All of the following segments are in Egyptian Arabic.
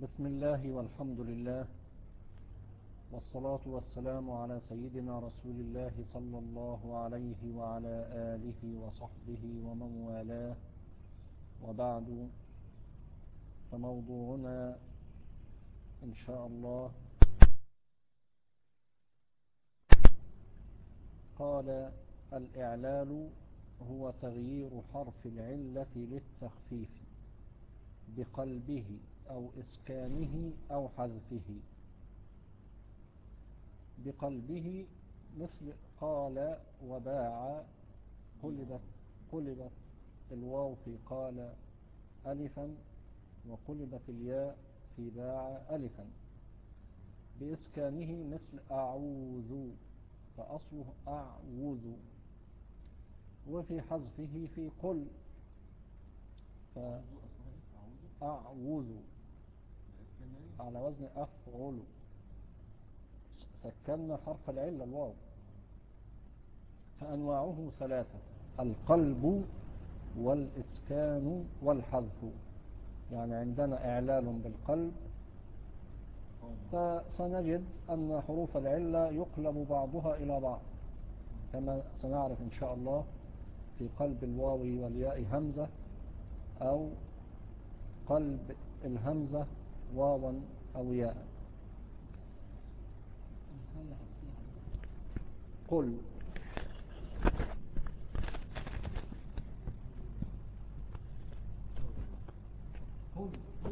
بسم الله والحمد لله والصلاة والسلام على سيدنا رسول الله صلى الله عليه وعلى آله وصحبه ومن والاه وبعد فموضوعنا إن شاء الله قال الإعلال هو تغيير حرف العلة للتخفيف بقلبه أو إسكانه أو حذفه بقلبه مثل قال وباع قلبت قلبت الواو في قال ألفا وقلبت الياء في باع ألفا بإسكانه مثل أعوذ فأصله أعوذ وفي حذفه في قل فأعوذ على وزن أفعل سكنا حرف العلة الواو فأنواعه ثلاثة القلب والإسكان والحذف يعني عندنا إعلال بالقلب فسنجد أن حروف العلة يقلب بعضها إلى بعض كما سنعرف إن شاء الله في قلب الواو والياء همزة أو قلب الهمزة واوا أو ياء قل قل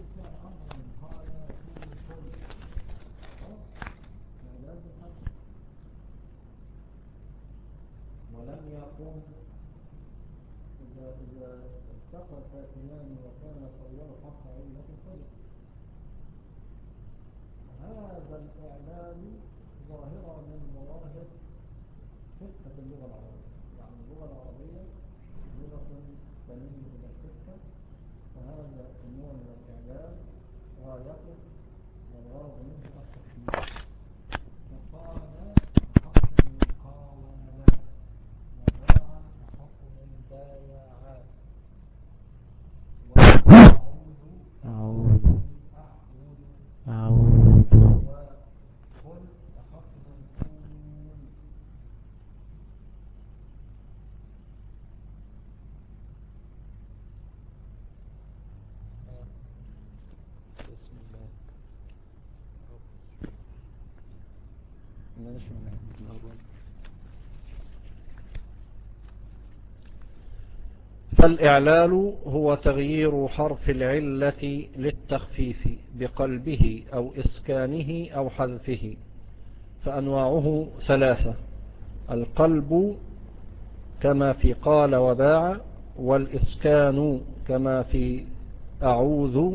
ولم يقم إذا إذا التقى ساكنان وكان صور حق علة فجر هذا الإعلان ظاهرة من مواهب خفة اللغة العربية يعني اللغة العربية لغة تميل إلى الخفة فهذا النوع من الإعلان غايته والغرض منه التخفيف فقال أحق من قاوم وباع أحق من بايع أعوذ أعوذ أعوذ وقل أحق من قول بسم الله ماشي من الأول فالإعلال هو تغيير حرف العلة للتخفيف بقلبه أو إسكانه أو حذفه فأنواعه ثلاثة القلب كما في قال وباع والإسكان كما في أعوذ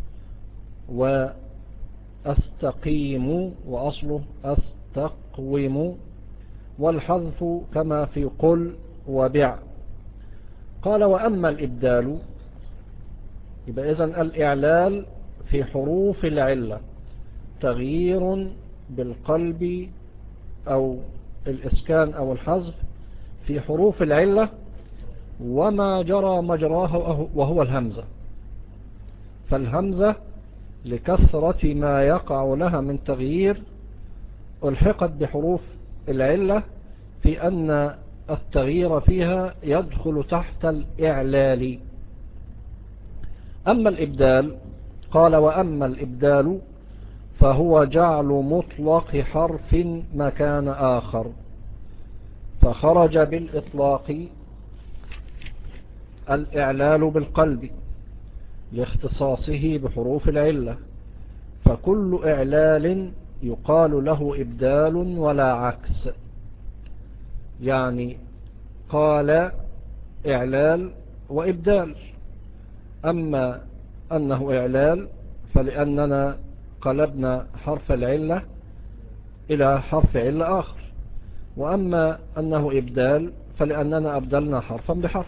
وأستقيم وأصله أستقوم والحذف كما في قل وبع قال وأما الإبدال يبقى إذن الإعلال في حروف العلة تغيير بالقلب أو الإسكان أو الحذف في حروف العلة وما جرى مجراه وهو الهمزة فالهمزة لكثرة ما يقع لها من تغيير ألحقت بحروف العلة في أن التغيير فيها يدخل تحت الإعلال أما الإبدال قال وأما الإبدال فهو جعل مطلق حرف مكان آخر فخرج بالإطلاق الإعلال بالقلب لاختصاصه بحروف العلة فكل إعلال يقال له إبدال ولا عكس يعني قال إعلال وإبدال أما أنه إعلال فلأننا قلبنا حرف العلة إلى حرف علة آخر وأما أنه إبدال فلأننا أبدلنا حرفا بحرف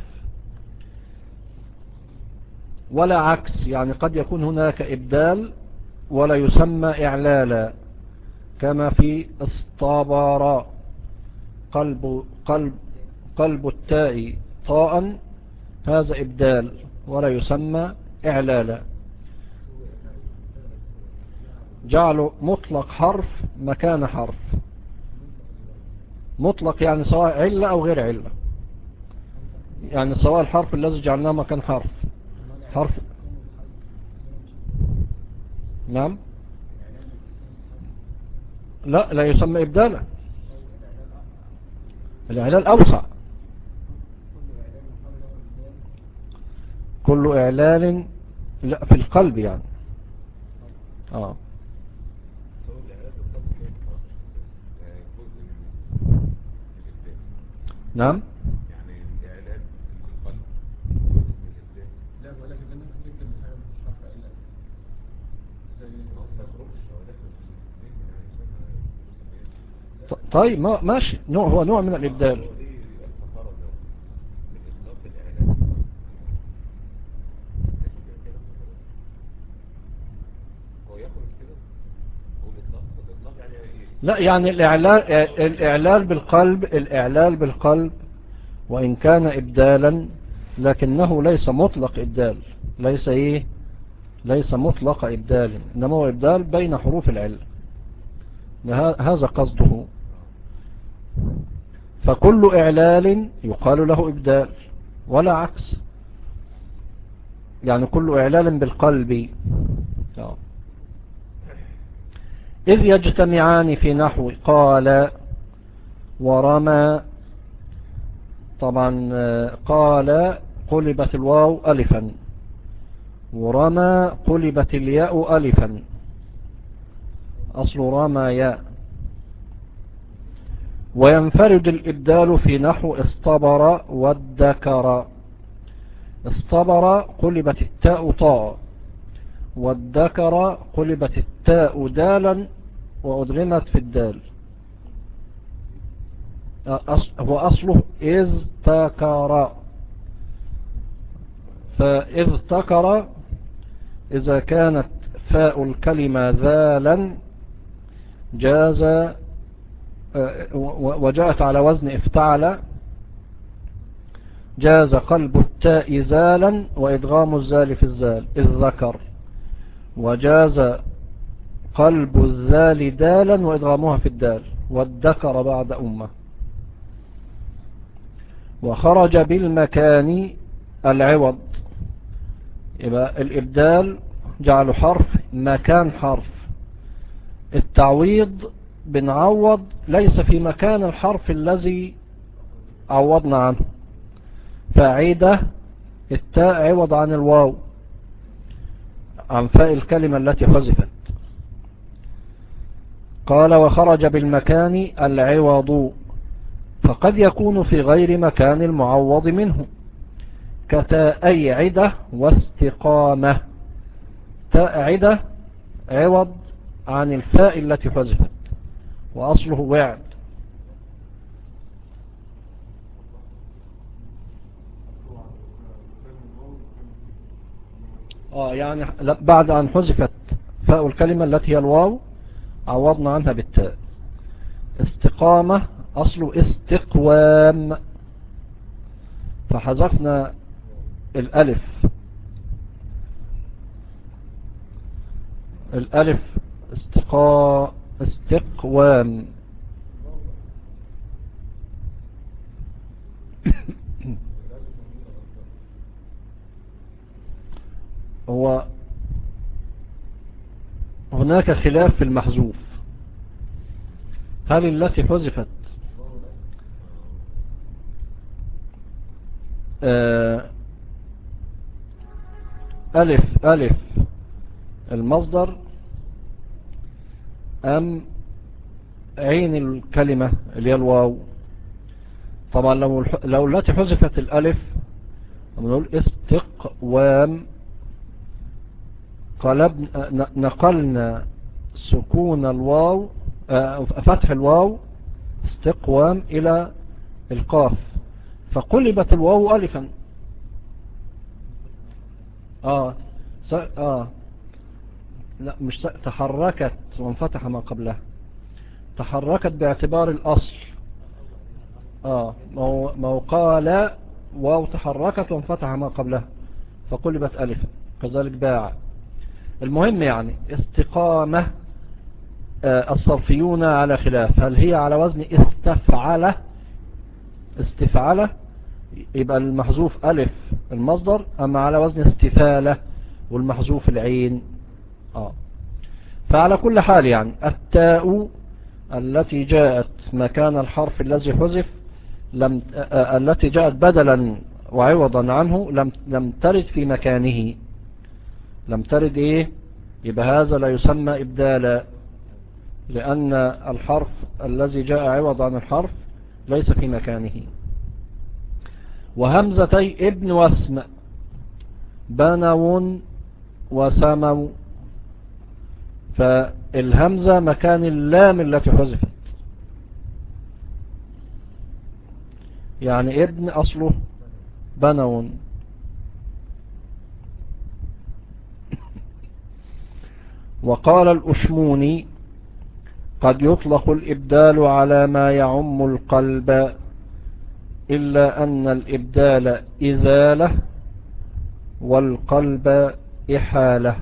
ولا عكس يعني قد يكون هناك إبدال ولا يسمى إعلالا كما في اسطابارا قلب, قلب, قلب التاء طاء هذا إبدال ولا يسمى إعلالا جعلوا مطلق حرف مكان حرف مطلق يعني سواء علة أو غير علة يعني سواء الحرف الذي جعلناه مكان حرف حرف نعم لا لا يسمى إبدالا الإعلال أوسع كل إعلال لا في القلب يعني آه نعم يعني الإعلان في القلب جزء من الإبداع لا ولكن لما تكتب حاجة مش عارفة إلا زي ما تخرجش هو داخل في الاثنين يعني يسمى ط- طيب ما ماشي نوع هو نوع من الإبدال هو دي الفقرة ده من إطلاق الإعلان ماشي كده كده هو يخرج كده هو الإطلاق الإطلاق يعني إيه لا يعني الإعلال, الإعلال بالقلب الإعلال بالقلب وإن كان إبدالا لكنه ليس مطلق إبدال ليس إيه ليس مطلق إبدال إنما هو إبدال بين حروف العلة ده- هذا قصده فكل إعلال يقال له إبدال ولا عكس يعني كل إعلال بالقلب آه. إذ يجتمعان في نحو قال ورمى طبعا آه، قال قلبت الواو ألفا ورمى قلبت الياء ألفا أصل رمى ياء وينفرد الإبدال في نحو اصطبر والذكر اصطبر قلبت التاء طاء والذكر قلبت التاء دالا وأدغمت في الدال أص- هو أصله إذ تكر فإذ تكر إذا كانت فاء الكلمة ذالا جاز آه، و- وجاءت على وزن افتعل جاز قلب التاء زالا وإدغام الزال في الزال إذ ذكر وجاز قلب الزال دالا وإدغامها في الدال والذكر بعد أمة وخرج بالمكان العوض يبقى الإبدال جعل حرف مكان حرف التعويض بنعوض ليس في مكان الحرف الذي عوضنا عنه فعيدة التاء عوض عن الواو عن فاء الكلمة التي حذفت قال وخرج بالمكان العوض فقد يكون في غير مكان المعوض منه كتاءي عدة واستقامة تاء عدة عوض عن الفاء التي حذفت وأصله وعد آه يعني لا- بعد أن حذفت فاء الكلمة التي هي الواو عوضنا عنها بالتاء استقامة أصله استقوام فحذفنا الألف الألف استقا استقوام هو هناك خلاف في المحذوف هل التي حذفت آه، ألف ألف المصدر أم عين الكلمة اللي هي الواو طبعا لو الح- لو التي حذفت الألف نقول استقوام قلب ن- نقلنا سكون الواو آه، فتح الواو استقوام إلى القاف فقلبت الواو ألفا آه س... آه لا مش س... تحركت وانفتح ما قبلها تحركت باعتبار الأصل آه ما هو, ما هو قال واو تحركت وانفتح ما قبلها فقلبت ألفا كذلك باع المهم يعني استقامة آه، الصرفيون على خلاف هل هي على وزن استفعله استفعله يبقى المحذوف ألف المصدر أما على وزن استفالة والمحذوف العين آه. فعلى كل حال يعني التاء التي جاءت مكان الحرف الذي حذف لم آه، آه، التي جاءت بدلا وعوضا عنه لم لم ترد في مكانه لم ترد ايه يبقى هذا لا يسمى ابدالا لان الحرف الذي جاء عوض عن الحرف ليس في مكانه وهمزتي ابن واسم بنو وسمو فالهمزة مكان اللام التي حذفت يعني ابن أصله بنو وقال الأشموني قد يطلق الإبدال على ما يعم القلب إلا أن الإبدال إزالة والقلب إحالة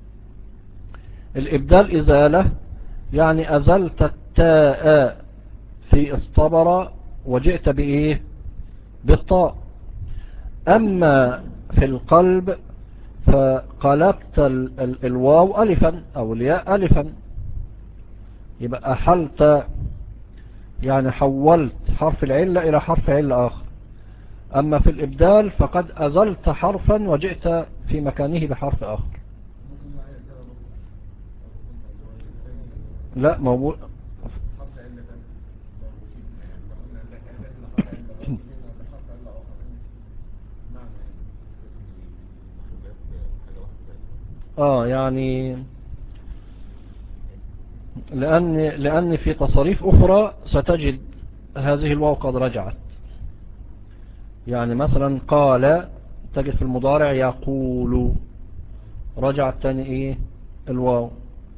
الإبدال إزالة يعني أزلت التاء في اصطبر وجئت بإيه بالطاء أما في القلب فقلبت الواو ألفا أو الياء ألفا يبقى أحلت يعني حولت حرف العلة إلى حرف علة آخر أما في الإبدال فقد أزلت حرفا وجئت في مكانه بحرف آخر لا موجود اه يعني لأن, لأن في تصاريف أخرى ستجد هذه الواو قد رجعت يعني مثلا قال تجد في المضارع يقول رجعت تاني ايه الواو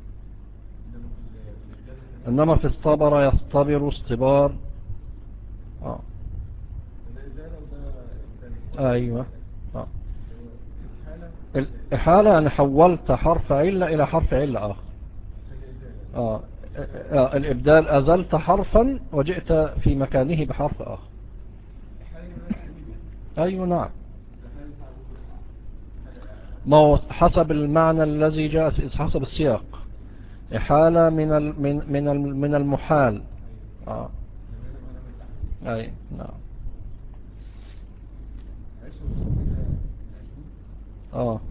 انما في اصطبر يصطبر اصطبار آه. ايوه آه. الإحالة أنا حولت حرف علة إلى حرف علة آخر آه. آه. الإبدال أزلت حرفا وجئت في مكانه بحرف آخر أيوة نعم ما هو حسب المعنى الذي جاء حسب السياق إحالة من من من من المحال آه. أي نعم اه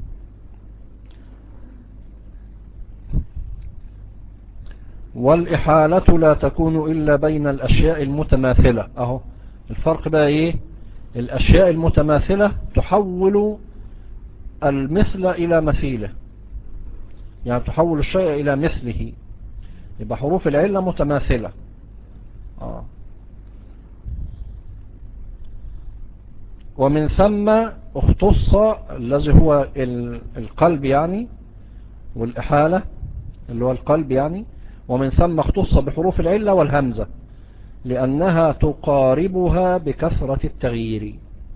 والإحالة لا تكون إلا بين الأشياء المتماثلة أهو الفرق بقى إيه الأشياء المتماثلة تحول المثل إلى مثيله يعني تحول الشيء إلى مثله يبقى حروف العلة متماثلة آه. ومن ثم اختص الذي هو القلب يعني والإحالة اللي هو القلب يعني ومن ثم اختص بحروف العلة والهمزة لأنها تقاربها بكثرة التغيير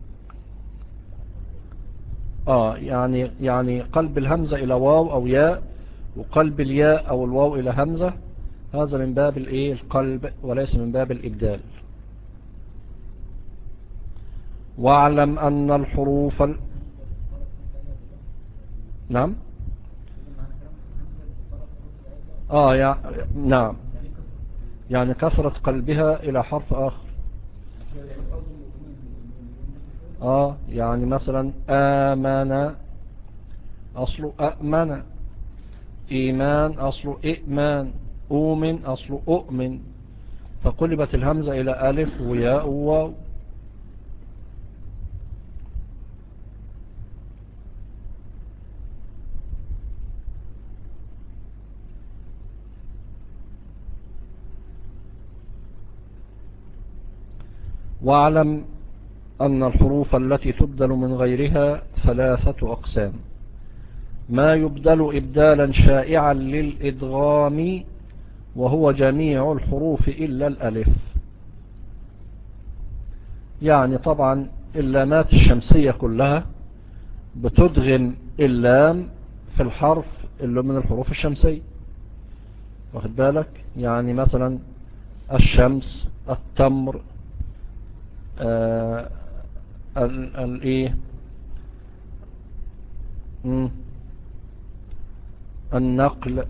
آه يعني يعني قلب الهمزة إلى واو أو ياء وقلب الياء أو الواو إلى همزة هذا من باب الايه القلب وليس من باب الإبدال واعلم أن الحروف ال... نعم آه يا... نعم يعني كثرة قلبها إلى حرف آخر آه يعني مثلا آمن أصل أأمن إيمان أصل إئمان أؤمن أصل أؤمن فقلبت الهمزة إلى ألف وياء وواو واعلم أن الحروف التي تبدل من غيرها ثلاثة أقسام ما يبدل إبدالا شائعا للإدغام وهو جميع الحروف إلا الألف يعني طبعا اللامات الشمسية كلها بتدغم اللام في الحرف اللي من الحروف الشمسية واخد بالك يعني مثلا الشمس التمر آه ال الايه مم. النقل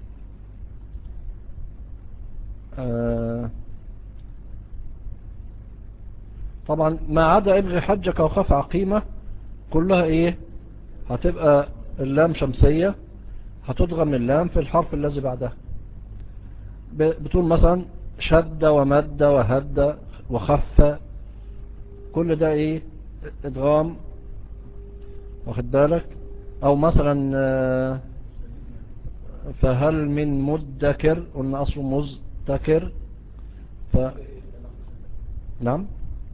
آه طبعا ما عدا ابغي حجك وخاف عقيمة كلها ايه هتبقى اللام شمسية هتضغم اللام في الحرف الذي بعدها بتقول مثلا شد ومد وهد وخف كل ده ايه ادغام واخد بالك او مثلا آه، فهل من مدكر قلنا اصله مزدكر ف نعم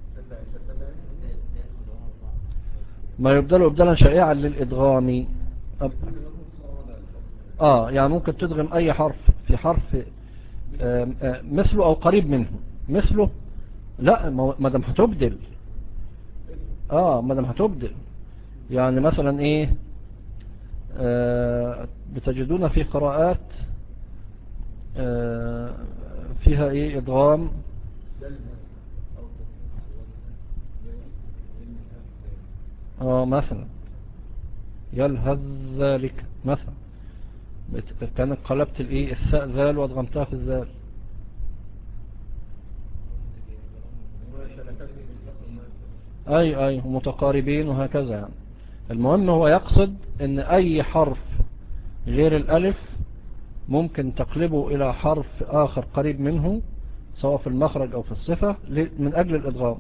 ما يبدل ابدالا شائعا للادغام أب... اه يعني ممكن تدغم اي حرف في حرف آه آه مثله او قريب منه مثله لا ما دام هتبدل اه ما دام هتبدل يعني مثلا ايه آه بتجدون في قراءات آه فيها ايه ادغام اه مثلا يلهذ ذلك مثلا كانت قلبت الايه الساء ذال وادغمتها في الذال اي اي متقاربين وهكذا يعني المهم هو يقصد ان اي حرف غير الالف ممكن تقلبه الى حرف اخر قريب منه سواء في المخرج او في الصفة من اجل الادغام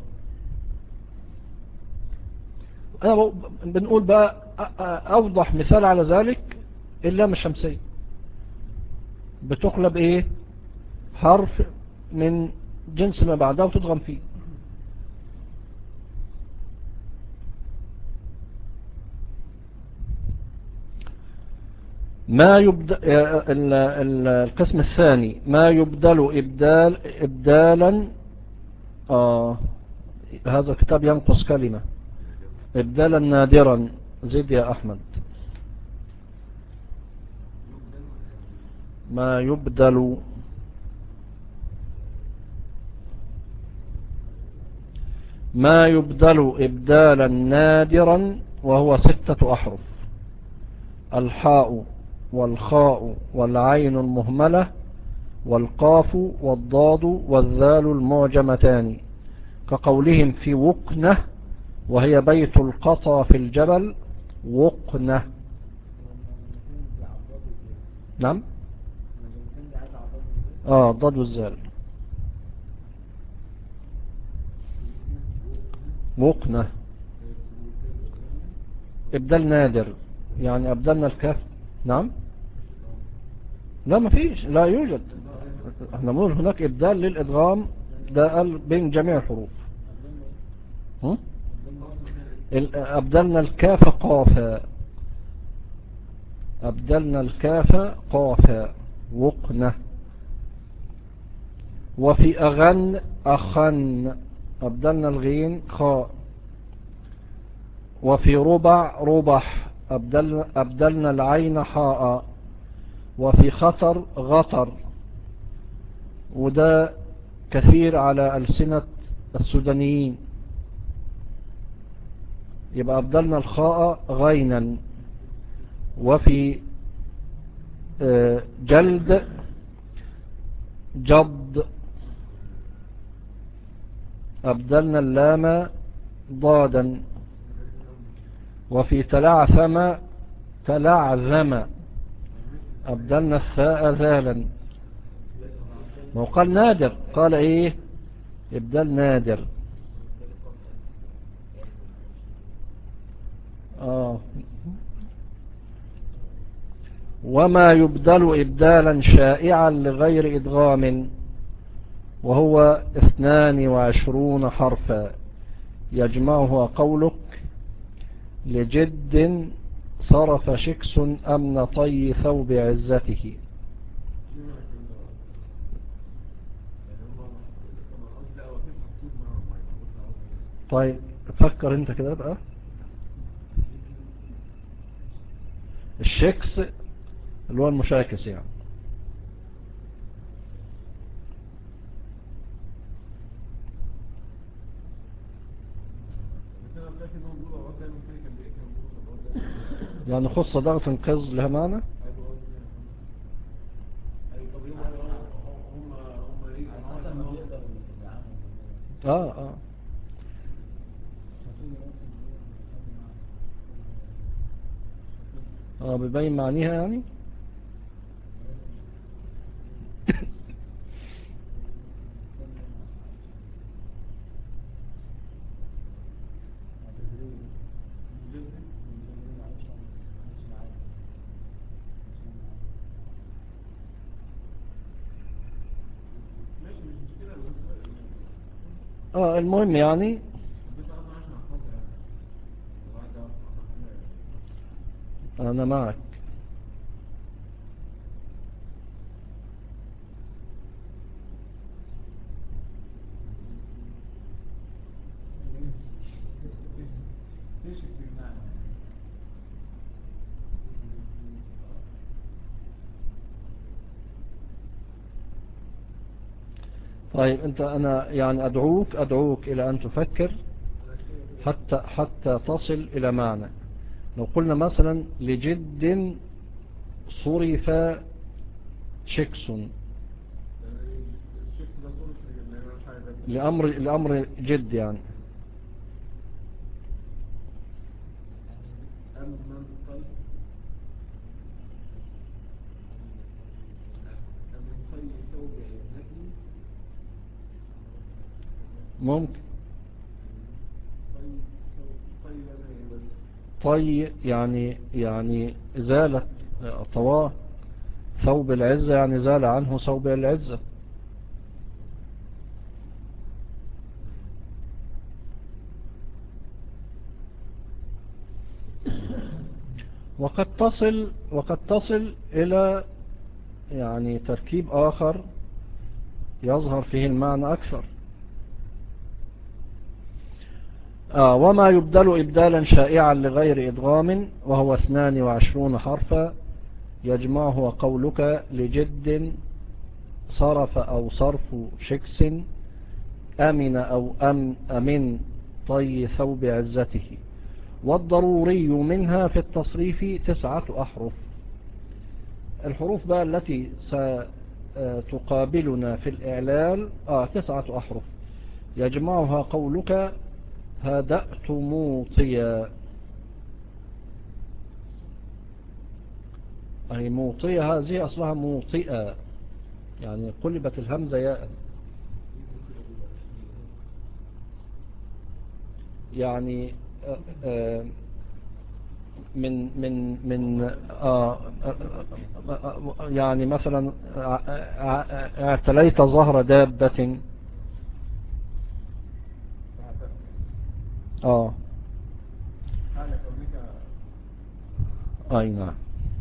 أنا بنقول بقى أوضح مثال على ذلك اللام الشمسية بتقلب إيه حرف من جنس ما بعدها وتضغم فيه ما يبدأ القسم الثاني ما يبدل إبدال إبدالا آه هذا الكتاب ينقص كلمة إبدالا نادرا زيد يا أحمد ما يبدل ما يبدل إبدالا نادرا وهو ستة أحرف الحاء والخاء والعين المهملة والقاف والضاد والذال المعجمتان كقولهم في وقنه وهي بيت القطى في الجبل وقنة نعم اه ضد والزال وقنة ابدال نادر يعني ابدلنا الكاف نعم لا ما فيش لا يوجد احنا نقول هناك ابدال للادغام ده قال بين جميع الحروف هم؟ أبدلنا الكاف قافا أبدلنا الكاف قافا وقنة وفي أغن أخن أبدلنا الغين خاء وفي ربع ربح أبدلنا, أبدلنا العين حاء وفي خطر غطر وده كثير على ألسنة السودانيين يبقى أبدلنا الخاء غينا وفي جلد جض أبدلنا اللام ضادا وفي تلعثم تلعثم أبدلنا الثاء ذالا وقال نادر قال ايه ابدال نادر آه وما يبدل إبدالا شائعا لغير إدغام وهو اثنان وعشرون حرفا يجمعها قولك لجد صرف شكس أمن طي ثوب عزته طيب فكر انت كده بقى الشكس اللي هو المشاكس يعني الثاني الثاني كان بإيه كان بيقول طب هو ده يعني خص ضغط انقاذ لها معنى أيوة هو ده. أيوة طب يوم هم هم إيه حتى ما بيقدر يعمل اه اه اه بيبين معانيها يعني ماشي مش مشكلة بس اه المهم يعني بس أنا عشان أحفظها يعني وعايز أعرف عنها حاجة انا معك ليش في معنى طيب انت انا يعني ادعوك ادعوك الى ان تفكر حتى حتى تصل الى معنى لو قلنا مثلا لجد صرف شكس يعني الشيخ ده صورة اللي أنا مش عايز أقول. لامر لامر جد يعني أمن طيب أمن طيب ثوب عزتي ممكن طيب ثوب طيب أنا إيه بس طي يعني يعني زالت طواه ثوب العزة يعني زال عنه ثوب العزة وقد تصل وقد تصل إلى يعني تركيب آخر يظهر فيه المعنى أكثر آه وما يبدل إبدالا شائعا لغير إدغام وهو 22 حرفا يجمعه قولك لجد صرف أو صرف شكس أمن أو أم أمن طي ثوب عزته والضروري منها في التصريف تسعة أحرف الحروف بقى التي ستقابلنا في الإعلال آه تسعة أحرف يجمعها قولك هدأت موطيا أي موطية هذه أصلها موطئة يعني قلبت الهمزة ياء يعني آه، آه، من من من آه، آه، آه، آه، يعني مثلا ع- ع- اعتليت ظهر دابة اه حال كونك اي نعم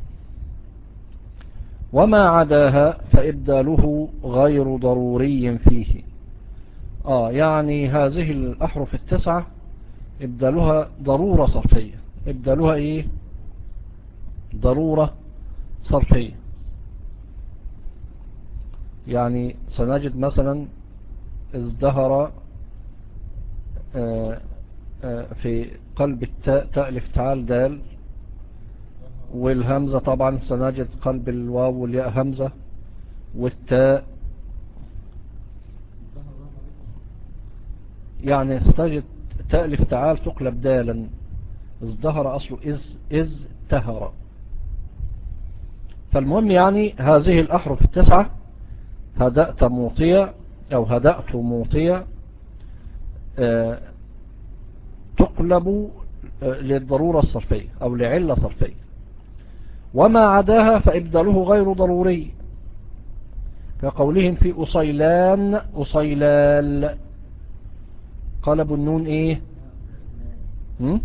وما عداها فإبداله غير ضروري فيه اه يعني هذه الأحرف التسعة إبدالها ضرورة صرفية إبدالها إيه ضرورة صرفية يعني سنجد مثلا ازدهر آه، آه، في قلب التاء تألف تعال دال والهمزة طبعا سنجد قلب الواو والياء همزة والتاء يعني ستجد تألف تعال تقلب دالا ازدهر أصله إز, إز تهر فالمهم يعني هذه الأحرف التسعة هدأت موطية أو هدأت موطية آه، تقلب آه، للضرورة الصرفية أو لعلة صرفية وما عداها فإبداله غير ضروري كقولهم في أصيلان أصيلال قلبوا النون إيه هم؟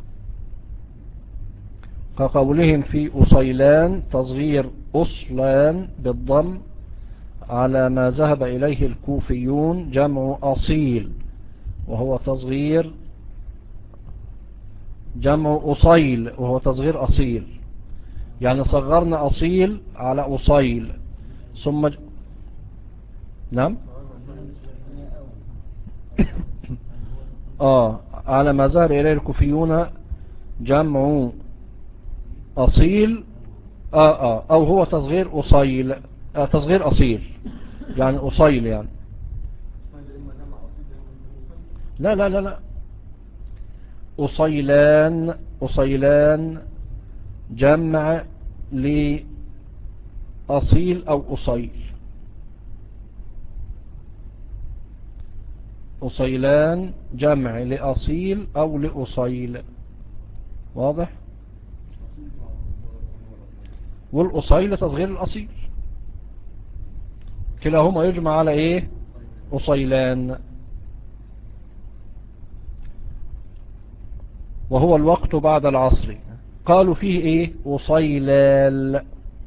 كقولهم في أصيلان تصغير أصلان بالضم على ما ذهب إليه الكوفيون جمع أصيل وهو تصغير جمع أصيل وهو تصغير أصيل يعني صغرنا أصيل على أصيل ثم ج... نعم آه على ما ذهب إليه الكوفيون جمع أصيل آه آه أو هو تصغير أصيل آه تصغير أصيل يعني أصيل يعني لا لا لا لا أصيلان أصيلان جمع لأصيل أو أصيل أصيلان جمع لأصيل أو لأصيل واضح والأصيل تصغير الأصيل كلاهما يجمع على إيه أصيلان وهو الوقت بعد العصر قالوا فيه إيه أصيلال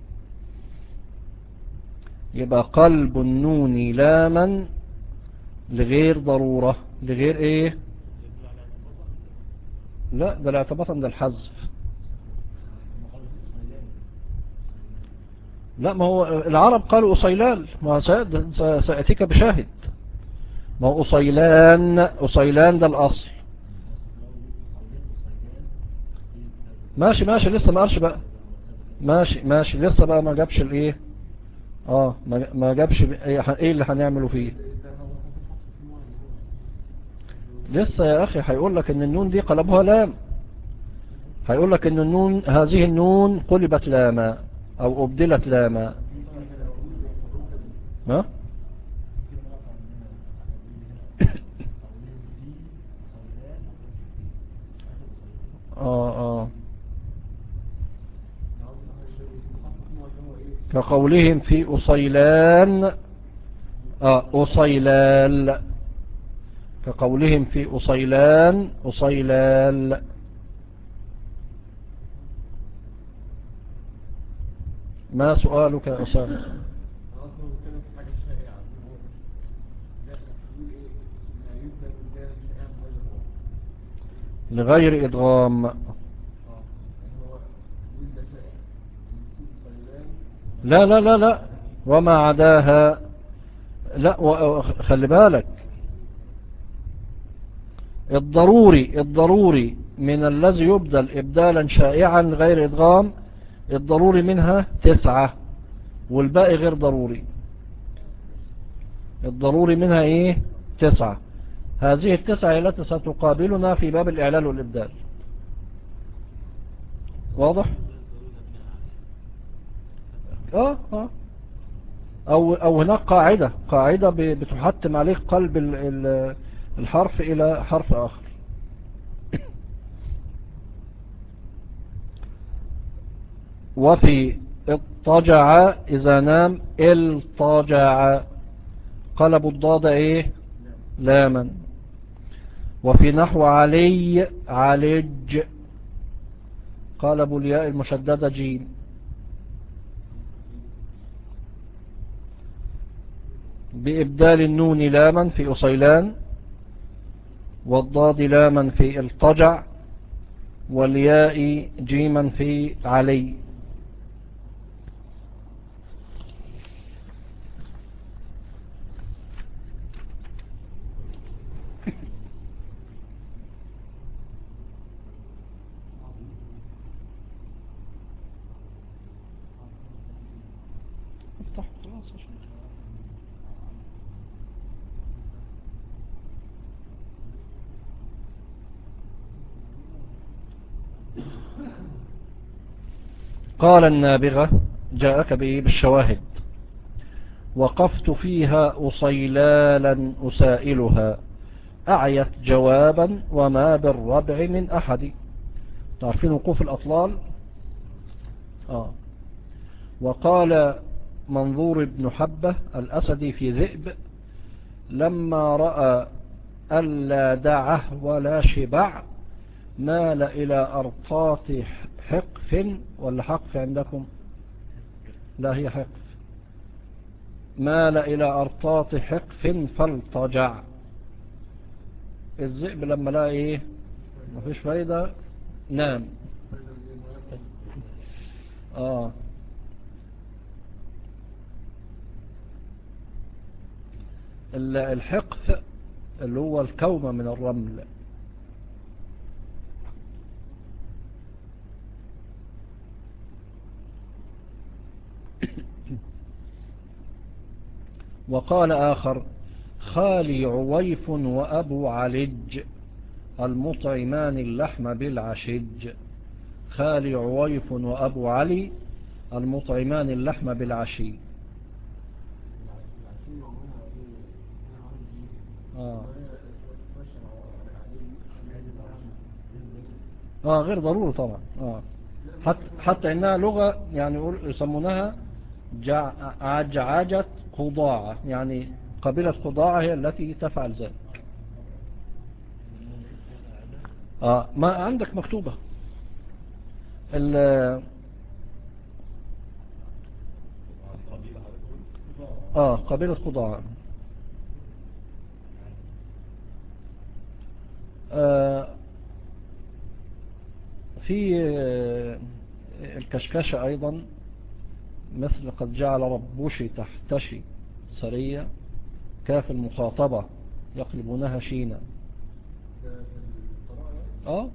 يبقى قلب النون لاما لغير ضرورة لغير ايه لا ده الاعتباطا ده الحذف لا ما هو العرب قالوا أصيلال ما سيأتيك بشاهد ما هو أصيلان أصيلان ده الأصل ماشي ماشي لسه ما قالش بقى ماشي ماشي لسه بقى ما جابش الايه اه ما جابش ايه اللي هنعمله فيه لسه يا أخي هيقول لك ان النون دي قلبها لام هيقول لك ان النون هذه النون قلبت لاما او ابدلت لاما ها اه اه كقولهم في أصيلان آه أصيلال كقولهم في أصيلان أصيلال ما سؤالك يا أسامة لغير إدغام لا لا لا لا وما عداها لا خلي بالك الضروري الضروري من الذي يبدل إبدالا شائعا غير إدغام الضروري منها تسعة والباقي غير ضروري الضروري منها ايه تسعة هذه التسعة التي ستقابلنا في باب الإعلال والإبدال واضح اه اه او, أو هناك قاعدة قاعدة بتحتم عليك قلب ال ال الحرف إلى حرف آخر وفي اضطجع إذا نام الطجع قلب الضاد ايه لاما وفي نحو علي علج قلب الياء المشددة جيم بإبدال النون لاما في أصيلان والضاد لاما في الطجع والياء جيما في علي قال النابغة جاءك به بالشواهد وقفت فيها أصيلالا أسائلها أعيت جوابا وما بالربع من أحد تعرفين وقوف الأطلال آه. وقال منظور ابن حبة الأسدي في ذئب لما رأى ألا دعه ولا شبع مال إلى أرطاط حقف ولا حقف عندكم لا هي حقف مال إلى أرطاط حقف فالتجع الذئب لما لا إيه مفيش فايدة نام آه الحقف اللي هو الكومة من الرمل وقال آخر خالي عويف وأبو علج المطعمان اللحم بالعشج خالي عويف وأبو علي المطعمان اللحم بالعشي آه. آه غير ضروري طبعا آه. حتى, حتى إنها لغة يعني يسمونها عجعجة قضاعة يعني قبيلة قضاعة هي التي تفعل ذلك آه ما عندك مكتوبة ال آه قبيلة قضاعة آه في الكشكشة أيضا مثل قد جعل ربوشي تحتشي سرية كاف المخاطبة يقلبونها شينا اه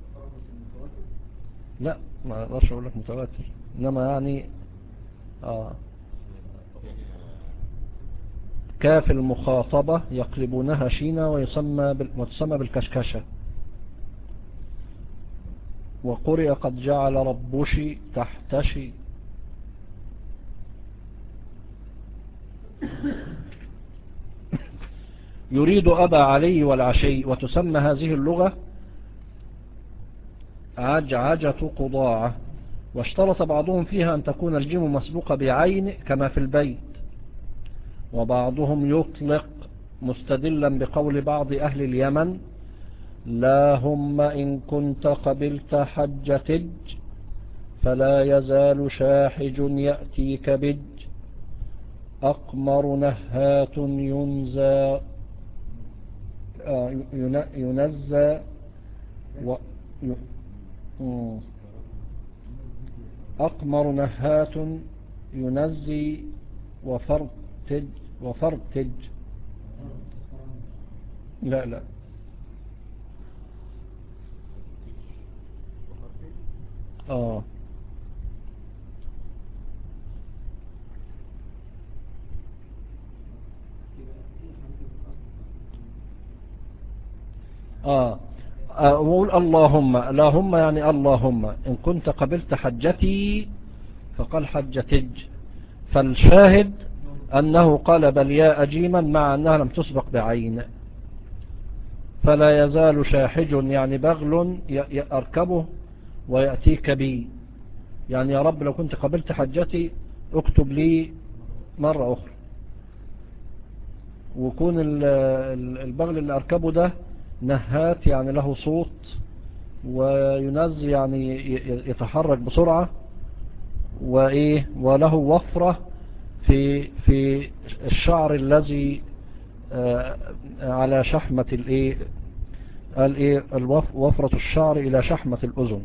لا ما اقدرش اقول لك متواتر انما يعني اه كاف المخاطبة يقلبونها شينا ويسمى بال... وتسمى بالكشكشة وقرئ قد جعل ربوشي تحتشي يريد أبا علي والعشي وتسمى هذه اللغة عجعجة قضاعة واشترط بعضهم فيها أن تكون الجيم مسبوقة بعين كما في البيت وبعضهم يطلق مستدلا بقول بعض أهل اليمن لا هم إن كنت قبلت حجتج فلا يزال شاحج يأتيك بج أقمر نهات ينزى ينزى و أقمر نهات ينزي وفرتج وفرتج لا لا آه آه أقول اللهم اللهم يعني اللهم إن كنت قبلت حجتي فقال حجتج فالشاهد أنه قلب الياء جيما مع أنها لم تسبق بعين فلا يزال شاحج يعني بغل أركبه ويأتيك بي يعني يا رب لو كنت قبلت حجتي اكتب لي مرة أخرى وكون البغل اللي أركبه ده نهات يعني له صوت وينز يعني يتحرك بسرعة وإيه وله وفرة في في الشعر الذي على شحمة الايه قال ايه وفرة الشعر الى شحمة الاذن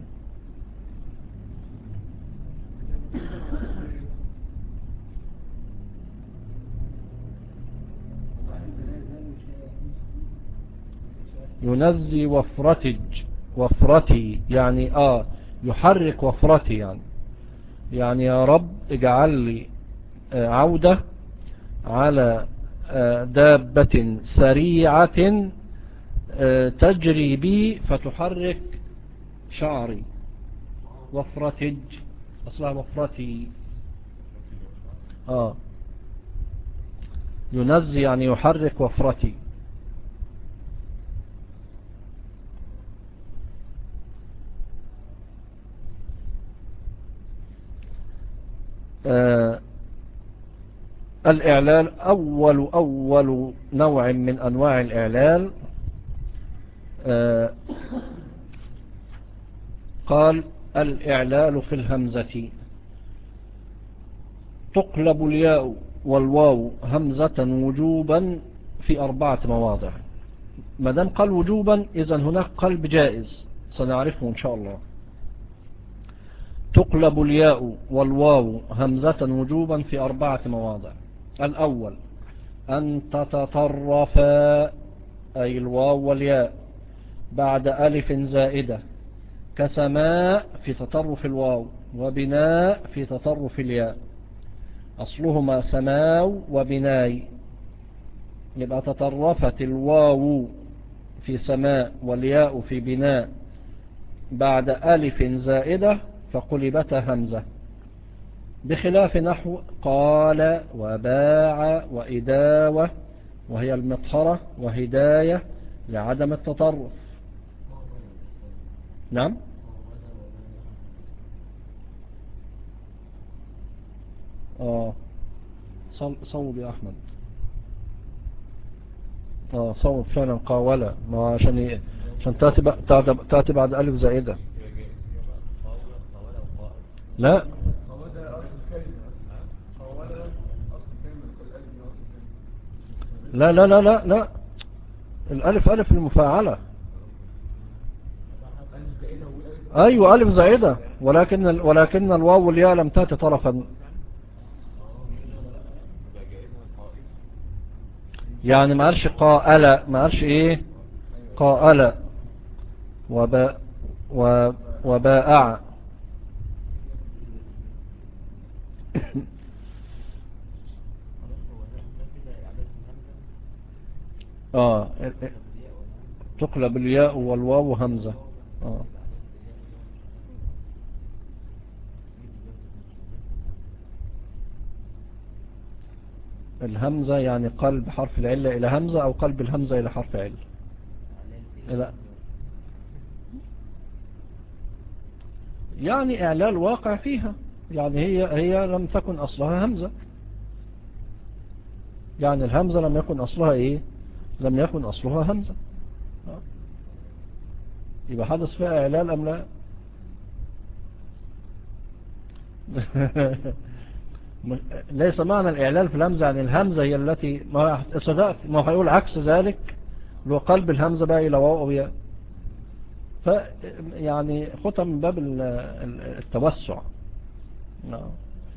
ينزي وفرتج وفرتي يعني اه يحرك وفرتي يعني يعني يا رب اجعل لي عودة على دابة سريعة تجري بي فتحرك شعري وفرتج أصلها وفرتي آه ينزي يعني يحرك وفرتي آه الإعلال أول أول نوع من أنواع الإعلال آه قال الإعلال في الهمزة تقلب الياء والواو همزة وجوبا في أربعة مواضع مدام قال وجوبا إذا هناك قلب جائز سنعرفه إن شاء الله تقلب الياء والواو همزة وجوبا في أربعة مواضع الأول أن تتطرفا أي الواو والياء بعد ألف زائدة كسماء في تطرف الواو وبناء في تطرف الياء أصلهما سماو وبناي يبقى تطرفت الواو في سماء والياء في بناء بعد ألف زائدة فقلبتها همزة بخلاف نحو قال وباع وإداوة وهي المطهرة وهداية لعدم التطرف نعم اه صوب يا احمد اه صوب فعلا قاولة ما عشان ي... عشان تاتي ب... تاتي بعد الف زائدة لا هو ده أصل الكلمة هو ده أصل الكلمة الألف دي أصل الكلمة لا لا لا لا لا الالف الف المفاعلة ألف زائدة والألف ايوه الف زائدة ولكن ال... ولكن الواو والياء لم تاتي طرفا يعني ما قالش قائل ما قالش ايه قائل وباء و... وبائع اه تقلب الياء والواو همزة اه الهمزة يعني قلب حرف العلة إلى همزة أو قلب الهمزة إلى حرف علة لا يعني إعلال واقع فيها يعني هي هي لم تكن أصلها همزة يعني الهمزة لم يكن أصلها إيه لم يكن أصلها همزة يبقى حدث فيها إعلال أم لا ليس معنى الإعلال في الهمزة عن الهمزة هي التي ما صدقت ما هيقول عكس ذلك لو قلب الهمزة بقى إلى واو أو ياء ف يعني خطة من باب التوسع نعم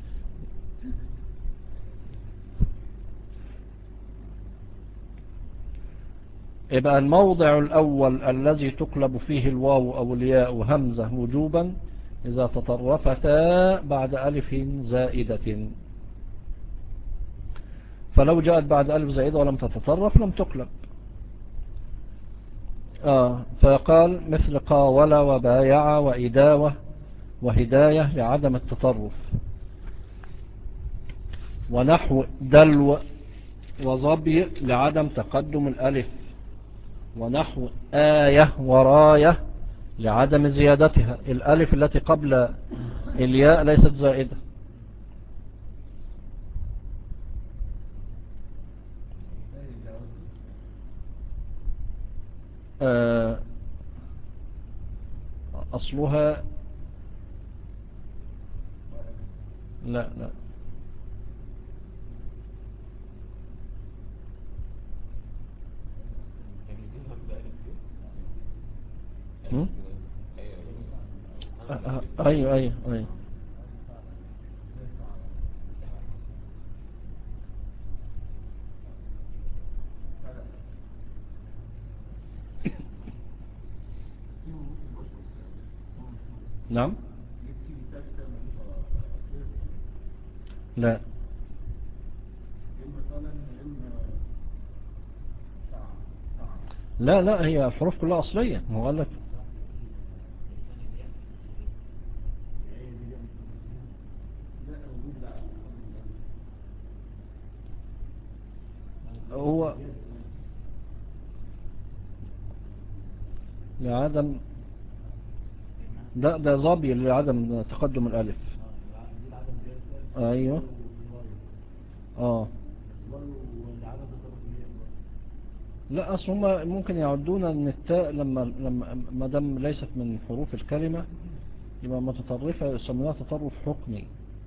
يبقى الموضع الأول الذي تقلب فيه الواو أو الياء همزة وجوبا إذا تطرفتا بعد ألف زائدة فلو جاءت بعد ألف زائدة ولم تتطرف لم تقلب آه فقال مثل قاول وبايع وإداوة وهداية لعدم التطرف ونحو دلو وظبي لعدم تقدم الألف ونحو آية وراية لعدم زيادتها الألف التي قبل الياء ليست زائدة أصلها لا لا ايوه ايوه ايوه نعم لا لا لا هي الحروف كلها أصلية ما قال لك هو لعدم ده ده ظبي لعدم تقدم الألف أيوه اه لا اصل هم ممكن يعدون ان التاء لما لما ما دام ليست من حروف الكلمة يبقى متطرفة يسمونها تطرف حكمي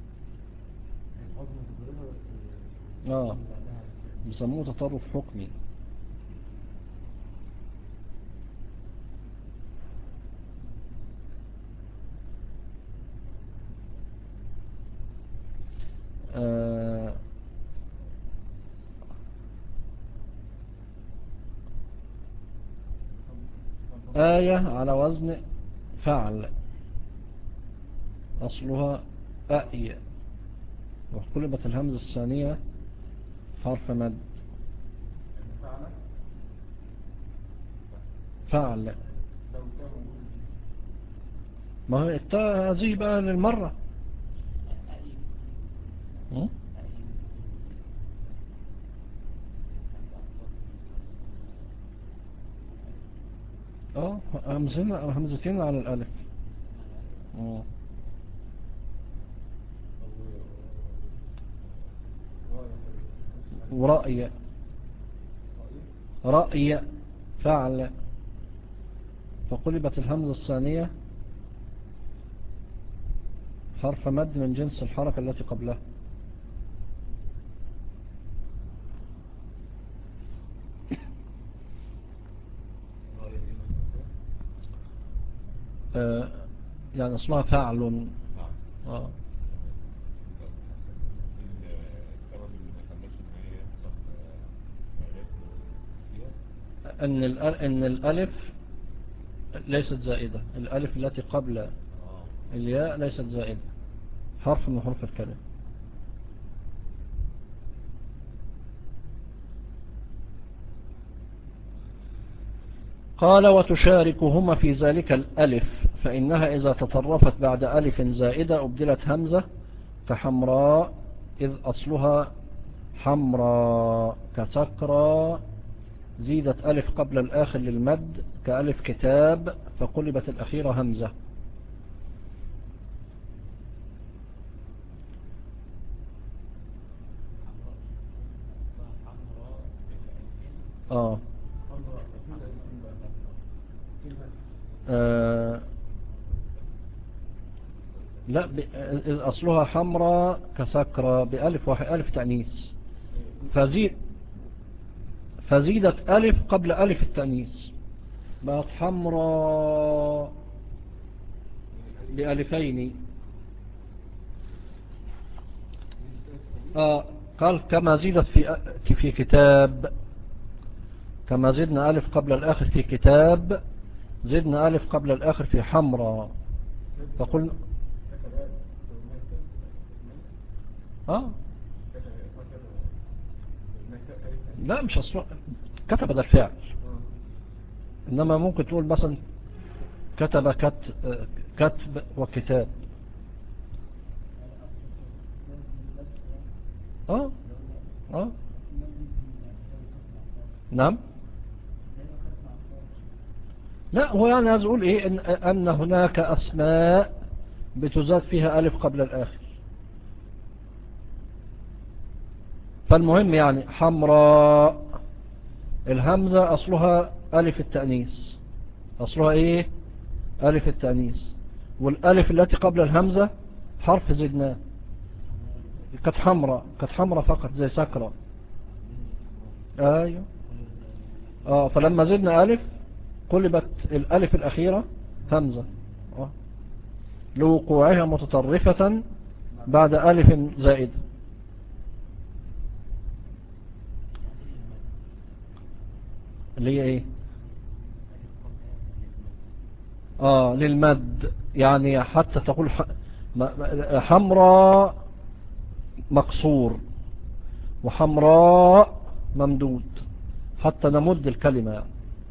اه بيسموه تطرف حكمي آه آية على وزن فعل أصلها أأي وقلبت الهمزة الثانية حرف مد فعلا فعل لو كان موجود ما هو التاء هذه بقى للمرة م? اه همزتين همزتين على الالف اه ورأي رأي فعل فقلبت الهمزة الثانية حرف مد من جنس الحركة التي قبلها آه، يعني اسمها فعل نعم آه. السبب اللي ما خلاش ان هي يحصل علاج فيها ان الأ- ان الالف ليست زائدة الالف التي قبل اه الياء ليست زائدة حرف من حروف الكلمة قال وتشاركهما في ذلك الألف فإنها إذا تطرفت بعد ألف زائدة أبدلت همزة كحمراء إذ أصلها حمراء كسكرى زيدت ألف قبل الآخر للمد كألف كتاب فقلبت الأخيرة همزة آه حمراء أكيد هيكون بقى كلمة آه لا ب... إذ أصلها حمراء كسكرة بألف واحد ألف تأنيث فزيد فزيدت ألف قبل ألف التأنيث بقت حمراء بألفين آه قال كما زيدت في في كتاب كما زدنا ألف قبل الآخر في كتاب زدنا ألف قبل الآخر في حمراء فقلنا كتبات لو ما كتبت آه كتب ما كتب ما كتب لا مش أصلا كتب ده الفعل إنما ممكن تقول مثلا كتب كت كتب وكتاب آه آه نعم لا هو يعني عايز اقول ايه ان, أن هناك اسماء بتزاد فيها الف قبل الاخر فالمهم يعني حمراء الهمزة اصلها الف التأنيث اصلها ايه الف التأنيث والالف التي قبل الهمزة حرف زدناه كانت حمراء كانت حمراء فقط زي سكرة ايوه اه فلما زدنا الف قلبت الالف الاخيرة همزة آه. لوقوعها متطرفة بعد الف زائدة اللي هي ايه اه للمد يعني حتى تقول ح- م- م- حمراء مقصور وحمراء ممدود حتى نمد الكلمة يعني.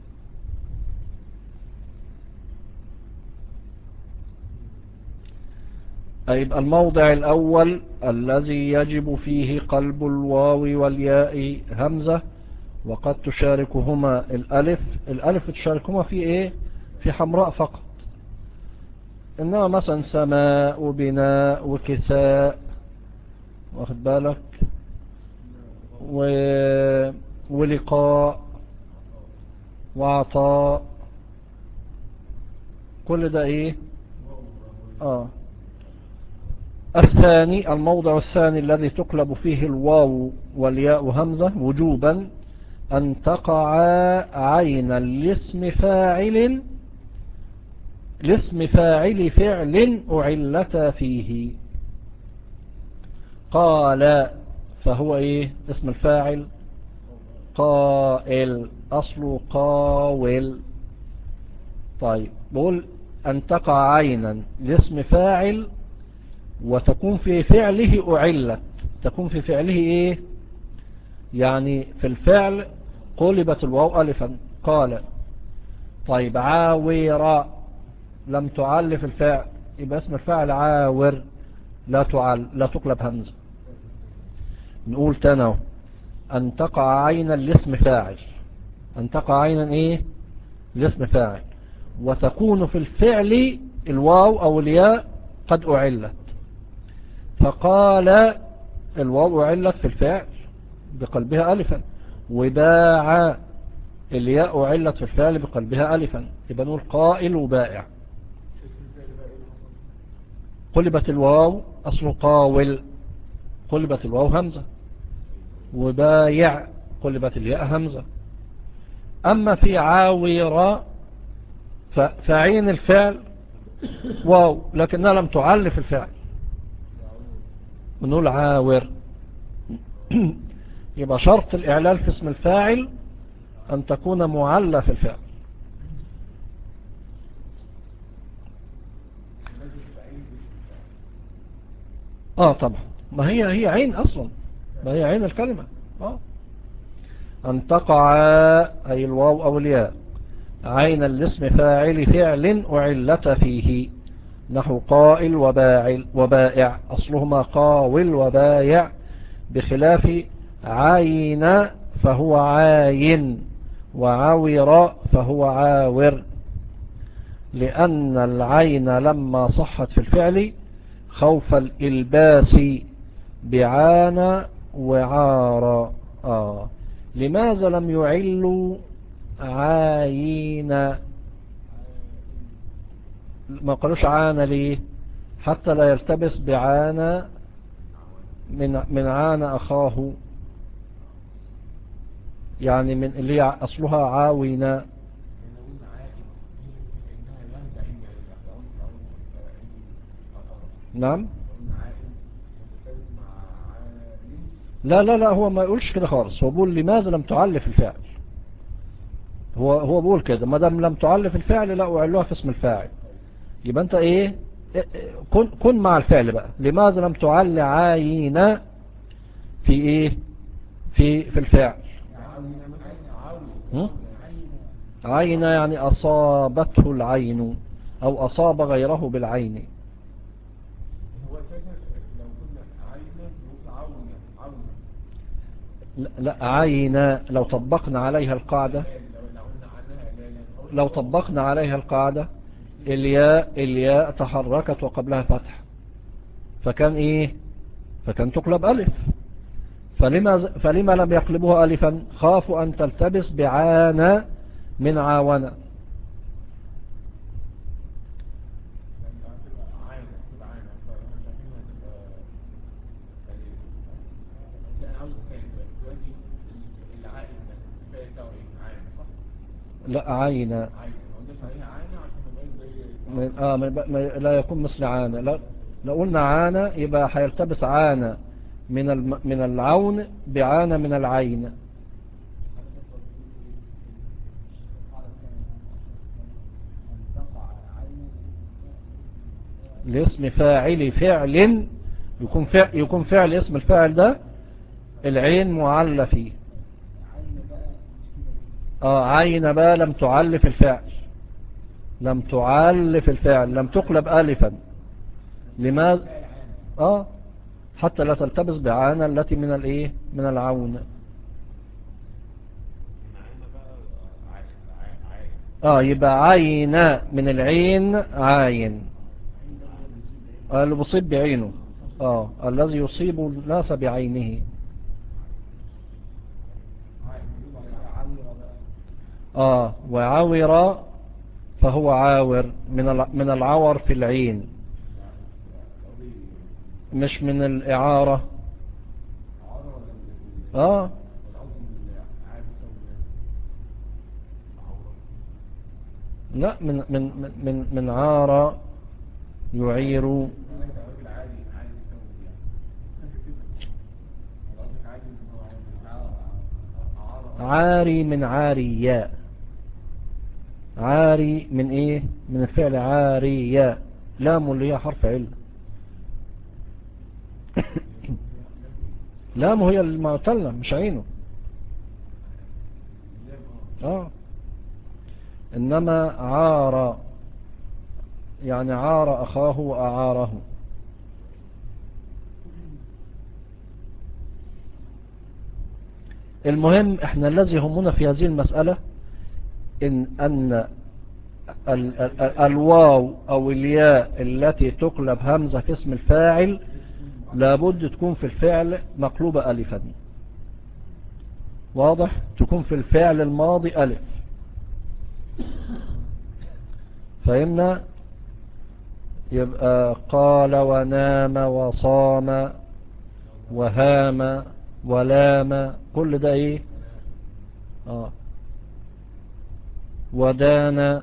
أي يبقى الموضع الأول الذي يجب فيه قلب الواو والياء همزة وقد تشاركهما الألف الألف تشاركهما في إيه في حمراء فقط إنما مثلا سماء وبناء وكساء واخد بالك و... ولقاء وعطاء كل ده ايه اه الثاني الموضع الثاني الذي تقلب فيه الواو والياء همزة وجوبا أن تقع عينا لاسم فاعل لاسم فاعل فعل أعلت فيه قال فهو ايه اسم الفاعل قائل أصله قاول طيب بقول أن تقع عينا لاسم فاعل وتكون في فعله أعلت تكون في فعله ايه يعني في الفعل قلبت الواو ألفا قال طيب عاور لم تعلف الفعل يبقى اسم الفعل عاور لا تعل لا تقلب همزة نقول تانو أن تقع عينا الاسم فاعل أن تقع عينا إيه الاسم فاعل وتكون في الفعل الواو أو الياء قد أعلت فقال الواو أعلت في الفعل بقلبها ألفا وباع الياء أعلت في الفعل بقلبها ألفا يبقى نقول قائل وبائع قلبت الواو أصل قاول قلبت الواو همزة وبايع قلبت الياء همزة أما في عاور فعين الفعل واو لكنها لم تعلف الفعل بنقول عاور يبقى شرط الإعلال في اسم الفاعل أن تكون معلة في الفعل اه طبعا ما هي هي عين اصلا ما هي عين الكلمة اه ان تقع اي الواو او الياء عين الاسم فاعل فعل وعلة فيه نحو قائل وباعل وبائع اصلهما قاول وبايع بخلاف عين فهو عاين وعور فهو عاور لأن العين لما صحت في الفعل خوف الإلباس بعان وعار آه. لماذا لم يعلوا عاين ما قالوش عان ليه حتى لا يلتبس بعان من من عان أخاه يعني من اللي هي أصلها عاونا نعم لا لا لا هو ما يقولش كده خالص هو بيقول لماذا لم تعلف الفعل هو هو بيقول كده ما دام لم تعلف الفعل لا اعلوها في اسم الفاعل يبقى انت ايه كن كن مع الفعل بقى لماذا لم تعل عاين في ايه في في الفعل عين يعني اصابته العين او اصاب غيره بالعين هو اساسا لو كنا عايزة نقول عاونة عاونة لا لا عين لو طبقنا عليها القاعدة لو لو قلنا عنها لا لا لو طبقنا عليها القاعدة الياء الياء تحركت وقبلها فتح فكان ايه فكان تقلب ألف فلما, فلما لم يقلبوها ألفا خافوا أن تلتبس بعانى من عاونة يعني هتبقى عاينة هتبقى عاينة فاحنا شايفينها هتبقى يعني لا انا عاوز اتكلم دلوقتي دلوقتي العائد ده الكفاية بتاعه ايه عاينة صح؟ لا عين عاينة ما قلناش عليها عاينة عشان ما يبقاش زي من آه من ما لا يكون مثل عانى لا لو قلنا عانى يبقى هيلتبس عانى من الم من العون بعانى من العين لاسم فاعل فعل يكون فعل يكون فعل اسم الفاعل ده العين معلة فيه اه عين بقى لم تعلف الفعل لم تعلف الفعل لم تقلب ألفا لماذا اه حتى لا تلتبس بعانة التي من الايه من العون اه يبقى عين من العين عاين آه، اللي بصيب بعينه اه الذي يصيب الناس بعينه اه وعور فهو عاور من الع- من العور في العين مش من الإعارة اه لا من من من من, من عار يعير عاري من عارياء عاري من ايه من الفعل عارياء لام اللي هي حرف علة لا ما هي المعتلة مش عينه اه انما عار يعني عار اخاه واعاره المهم احنا الذي همنا في هذه المسألة ان ان ال ال الواو او الياء التي تقلب همزة في اسم الفاعل لابد تكون في الفعل مقلوبة ألفا واضح تكون في الفعل الماضي ألف فهمنا يبقى قال ونام وصام وهام ولام كل ده ايه اه ودان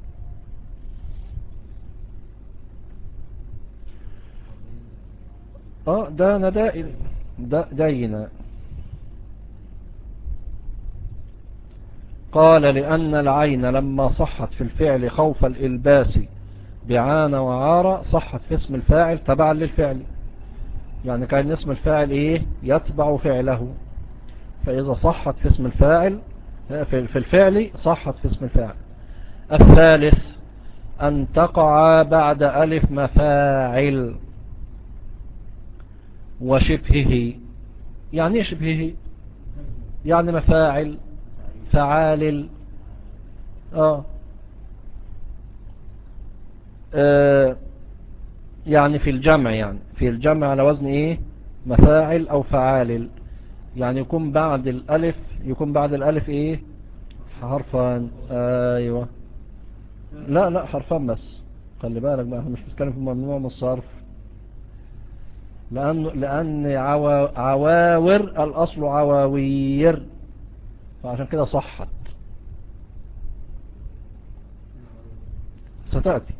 اه دان دائن دين قال لأن العين لما صحت في الفعل خوف الإلباس بعان وعار صحت في اسم الفاعل تبعا للفعل يعني كان اسم الفاعل ايه يتبع فعله فإذا صحت في اسم الفاعل في الفعل صحت في اسم الفاعل الثالث أن تقع بعد ألف مفاعل وشبهه يعني ايه شبهه يعني مفاعل فعال آه. آه يعني في الجمع يعني في الجمع على وزن ايه مفاعل او فعال يعني يكون بعد الالف يكون بعد الالف ايه حرفان ايوه لا لا حرفان بس خلي بالك بقى مش بتكلم في ممنوع من الصرف لأن, لأن عوا عواور الأصل عواوير فعشان كده صحت ستأتي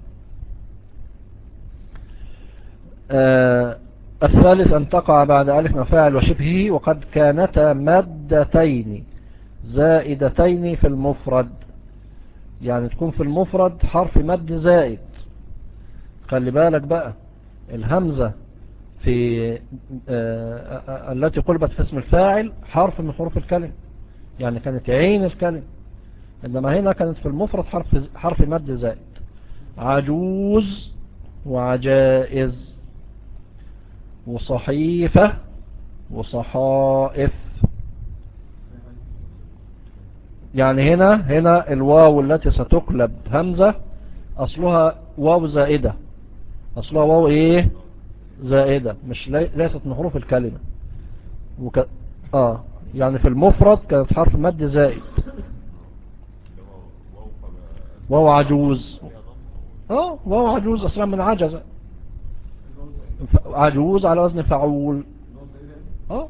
آه الثالث أن تقع بعد ألف مفاعل وشبهه وقد كانتا مادتين زائدتين في المفرد يعني تكون في المفرد حرف مد زائد خلي بالك بقى الهمزة في آه التي قلبت في اسم الفاعل حرف من حروف الكلمة يعني كانت عين الكلمة إنما هنا كانت في المفرد حرف, حرف مد زائد عجوز وعجائز وصحيفة وصحائف يعني هنا هنا الواو التي ستقلب همزة أصلها واو زائدة أصلها واو إيه زائدة مش لي... ليست من حروف الكلمة وك... آه يعني في المفرد كانت حرف مد زائد واو عجوز اه واو عجوز اصلا من عجزة عجوز على وزن فعول اه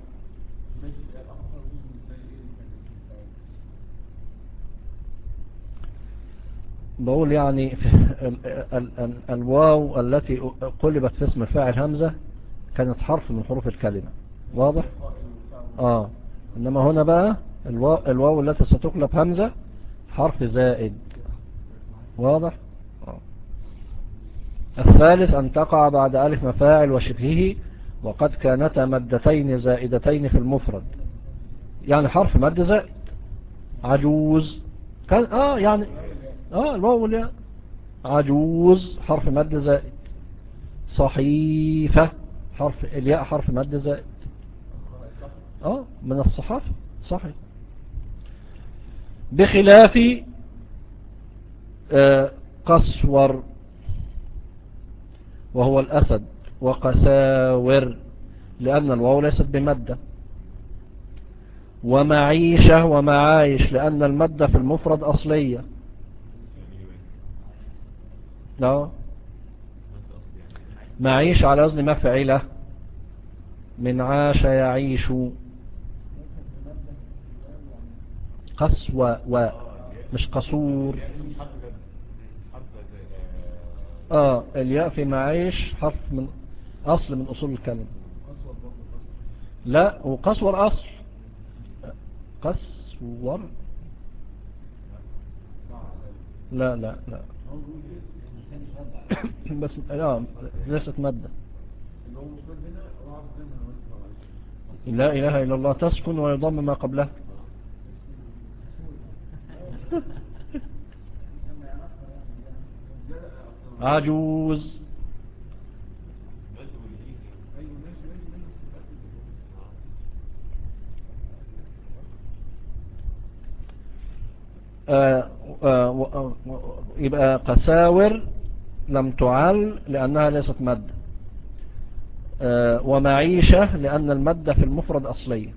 بقول يعني ال ال ال الواو التي قلبت في اسم الفاعل همزة كانت حرف من حروف الكلمة واضح اه انما هنا بقى الواو, الواو التي ستقلب همزة حرف زائد واضح آه. الثالث أن تقع بعد ألف مفاعل وشبهه وقد كانتا مدتين زائدتين في المفرد يعني حرف مد زائد عجوز كان اه يعني اه الواو الياء عجوز حرف مد زائد صحيفة حرف الياء حرف مد زائد اه من الصحافة صحيح بخلاف آه قسور وهو الأسد وقساور لأن الواو ليست بمادة ومعيشة ومعايش لأن المادة في المفرد أصلية لا معيش على وزن مفعلة من عاش يعيش قسوة و مش قصور اه الياء في معيش حرف من اصل من اصول الكلمة لا وقصور اصل قصور لا لا لا بس لا ليست مادة لا إله إلا الله تسكن ويضم ما قبلها عجوز آه، آه، و- آه، يبقى قساور لم تعل لأنها ليست مد آه، ومعيشة لأن المادة في المفرد أصلية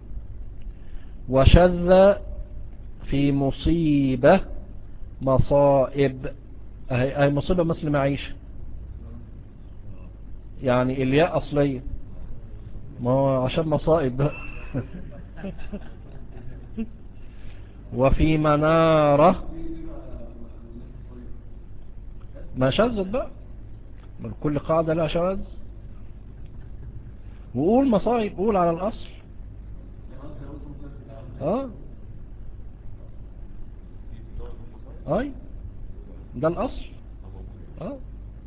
وشذ في مصيبة مصائب أهي أهي مصيبة مثل معيشة يعني الياء أصلية ما هو عشان مصائب بقى. وفي منارة ما شذت بقى ما كل قاعدة لها شواذ وقول مصائب قول على الأصل اه اي ده الأصل اه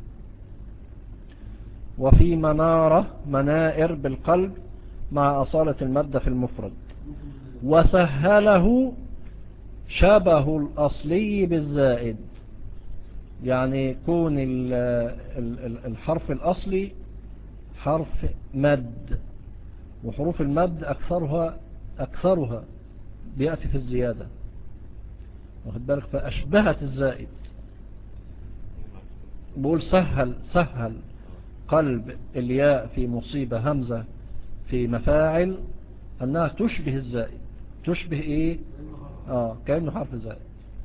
وفي منارة منائر بالقلب مع أصالة المادة في المفرد وسهله شبه الأصلي بالزائد يعني كون ال- ال- ال- الحرف الأصلي حرف مد وحروف المد أكثرها أكثرها بيأتي في الزيادة واخد بالك فأشبهت الزائد بقول سهل سهل قلب الياء في مصيبة همزة في مفاعل أنها تشبه الزائد تشبه إيه آه كأنه حرف زائد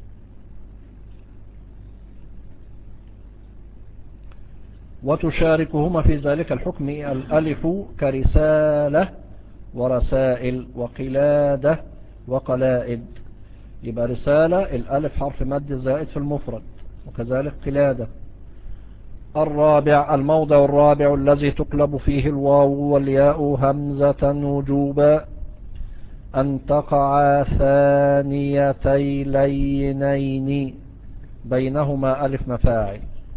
وتشاركهما في ذلك الحكم الألف كرسالة ورسائل وقلادة وقلائد يبقى رسالة الألف حرف مد زائد في المفرد وكذلك قلادة الرابع الموضع الرابع الذي تقلب فيه الواو والياء همزة وجوبا أن تقع ثانيتي لينين بينهما ألف مفاعل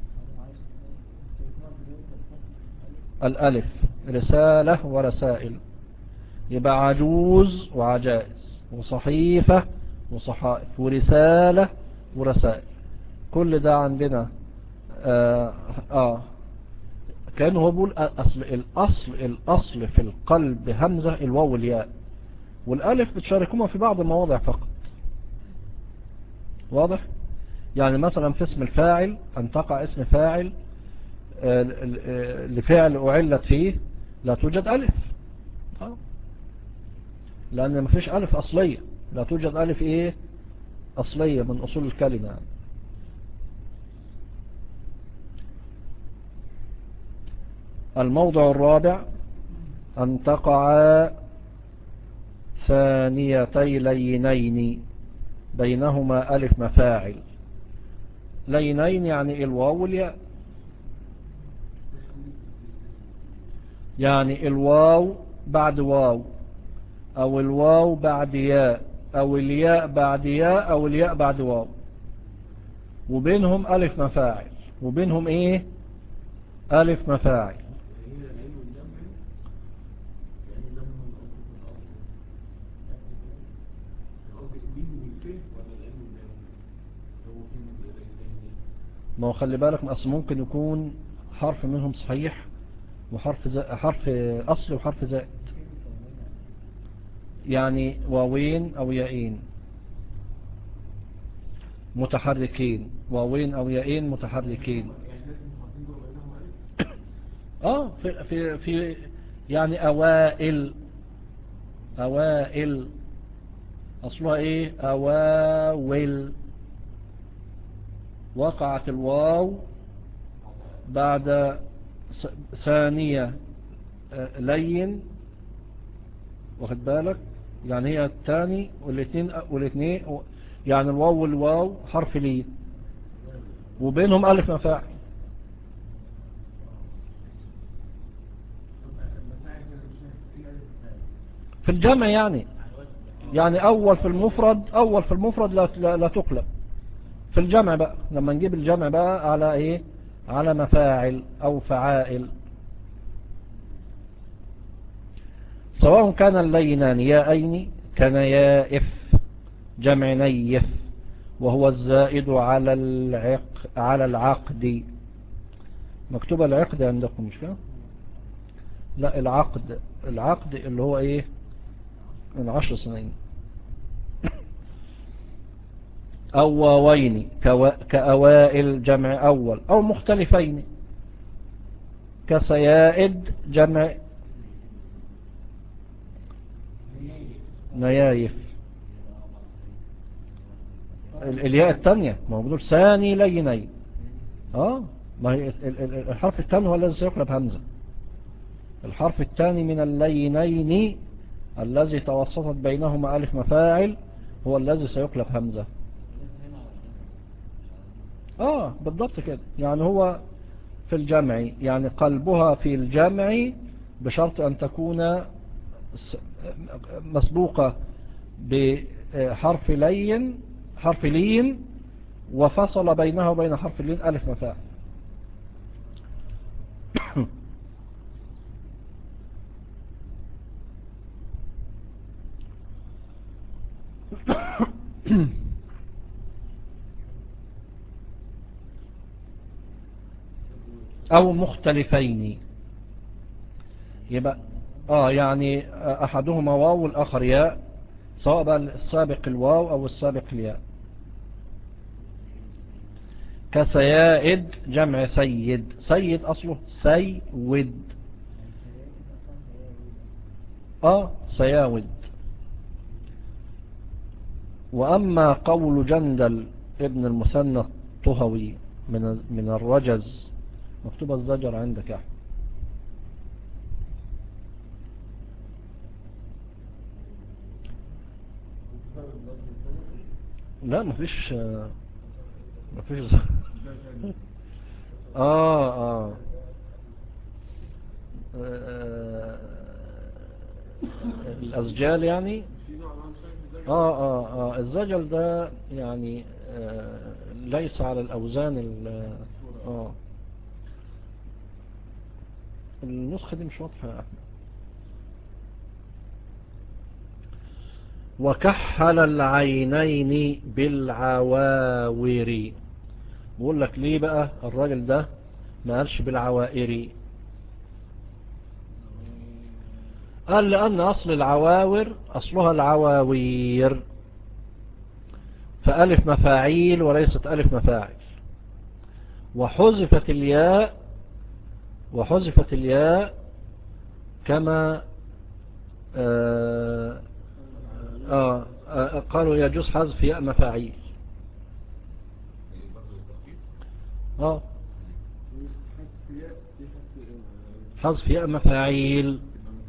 الألف رسالة ورسائل يبقى عجوز وعجائز وصحيفة وصحائف ورسالة ورسائل كل ده عندنا آه, آه كان هو بيقول أصل الأصل الأصل في القلب همزة الواو والياء والألف بتشاركهما في بعض المواضع فقط واضح يعني مثلا في اسم الفاعل أن تقع اسم فاعل آه، ل- آه، لفعل أعلت فيه لا توجد ألف آه. لأن ما فيش ألف أصلية لا توجد ألف إيه أصلية من أصول الكلمة يعني. الموضع الرابع أن تقع ثانيتي لينين بينهما ألف مفاعل لينين يعني الواو والياء يعني الواو بعد واو او الواو بعد ياء او الياء بعد ياء او الياء بعد واو وبينهم الف مفاعل وبينهم ايه الف مفاعل ما هو خلي بالك ما اصل ممكن يكون حرف منهم صحيح وحرف زا... حرف اصل وحرف زائد يعني واوين او يائين متحركين واوين او يائين متحركين اه في في في يعني اوائل اوائل اصلها ايه اواول وقعت الواو بعد س- ثانية آه، لين واخد بالك يعني هي الثاني والاثنين والاثنين يعني الواو والواو حرف لين وبينهم ألف مفاعل في الجمع يعني يعني أول في المفرد أول في المفرد لا, لا, لا تقلب في الجمع بقى لما نجيب الجمع بقى على إيه على مفاعل أو فعائل سواء كان اللينان يائين كنيائف جمع نيف وهو الزائد على العق على العقد مكتوب العقد عندكم مش كده لا العقد العقد اللي هو ايه من عشر سنين أو واوين كأوائل جمع أول أو مختلفين كسيائد جمع نيايف الياء الثانية ما هو بنقول ثاني لينين اه ما هي الحرف الثاني هو الذي سيقلب همزة الحرف الثاني من اللينين الذي توسطت بينهما ألف مفاعل هو الذي سيقلب همزة اه بالضبط كده يعني هو في الجمع يعني قلبها في الجمع بشرط أن تكون مسبوقة بحرف لين حرف لين وفصل بينها وبين حرف اللين ألف مفاعل أو مختلفين يبقى آه يعني أحدهما واو والآخر ياء سواء بقى السابق الواو أو السابق الياء كسيائد جمع سيد سيد أصله سيود آه سياود وأما قول جندل ابن المثنى الطهوي من من الرجز مكتوبة الزجر عندك يا أحمد لا مفيش مفيش ز... آه آه الأسجال يعني آه آه آه الزجل ده يعني آه ليس على الأوزان ال آه النسخة دي مش واضحة يا أحمد وكحل العينين بالعواور بقول لك ليه بقى الراجل ده ما قالش بالعوائر قال لأن أصل العواور أصلها العواوير فألف مفاعيل وليست ألف مفاعل وحذفت الياء وحذفت الياء كما آه آه آه قالوا يجوز حذف ياء مفاعيل اه حذف ياء مفاعيل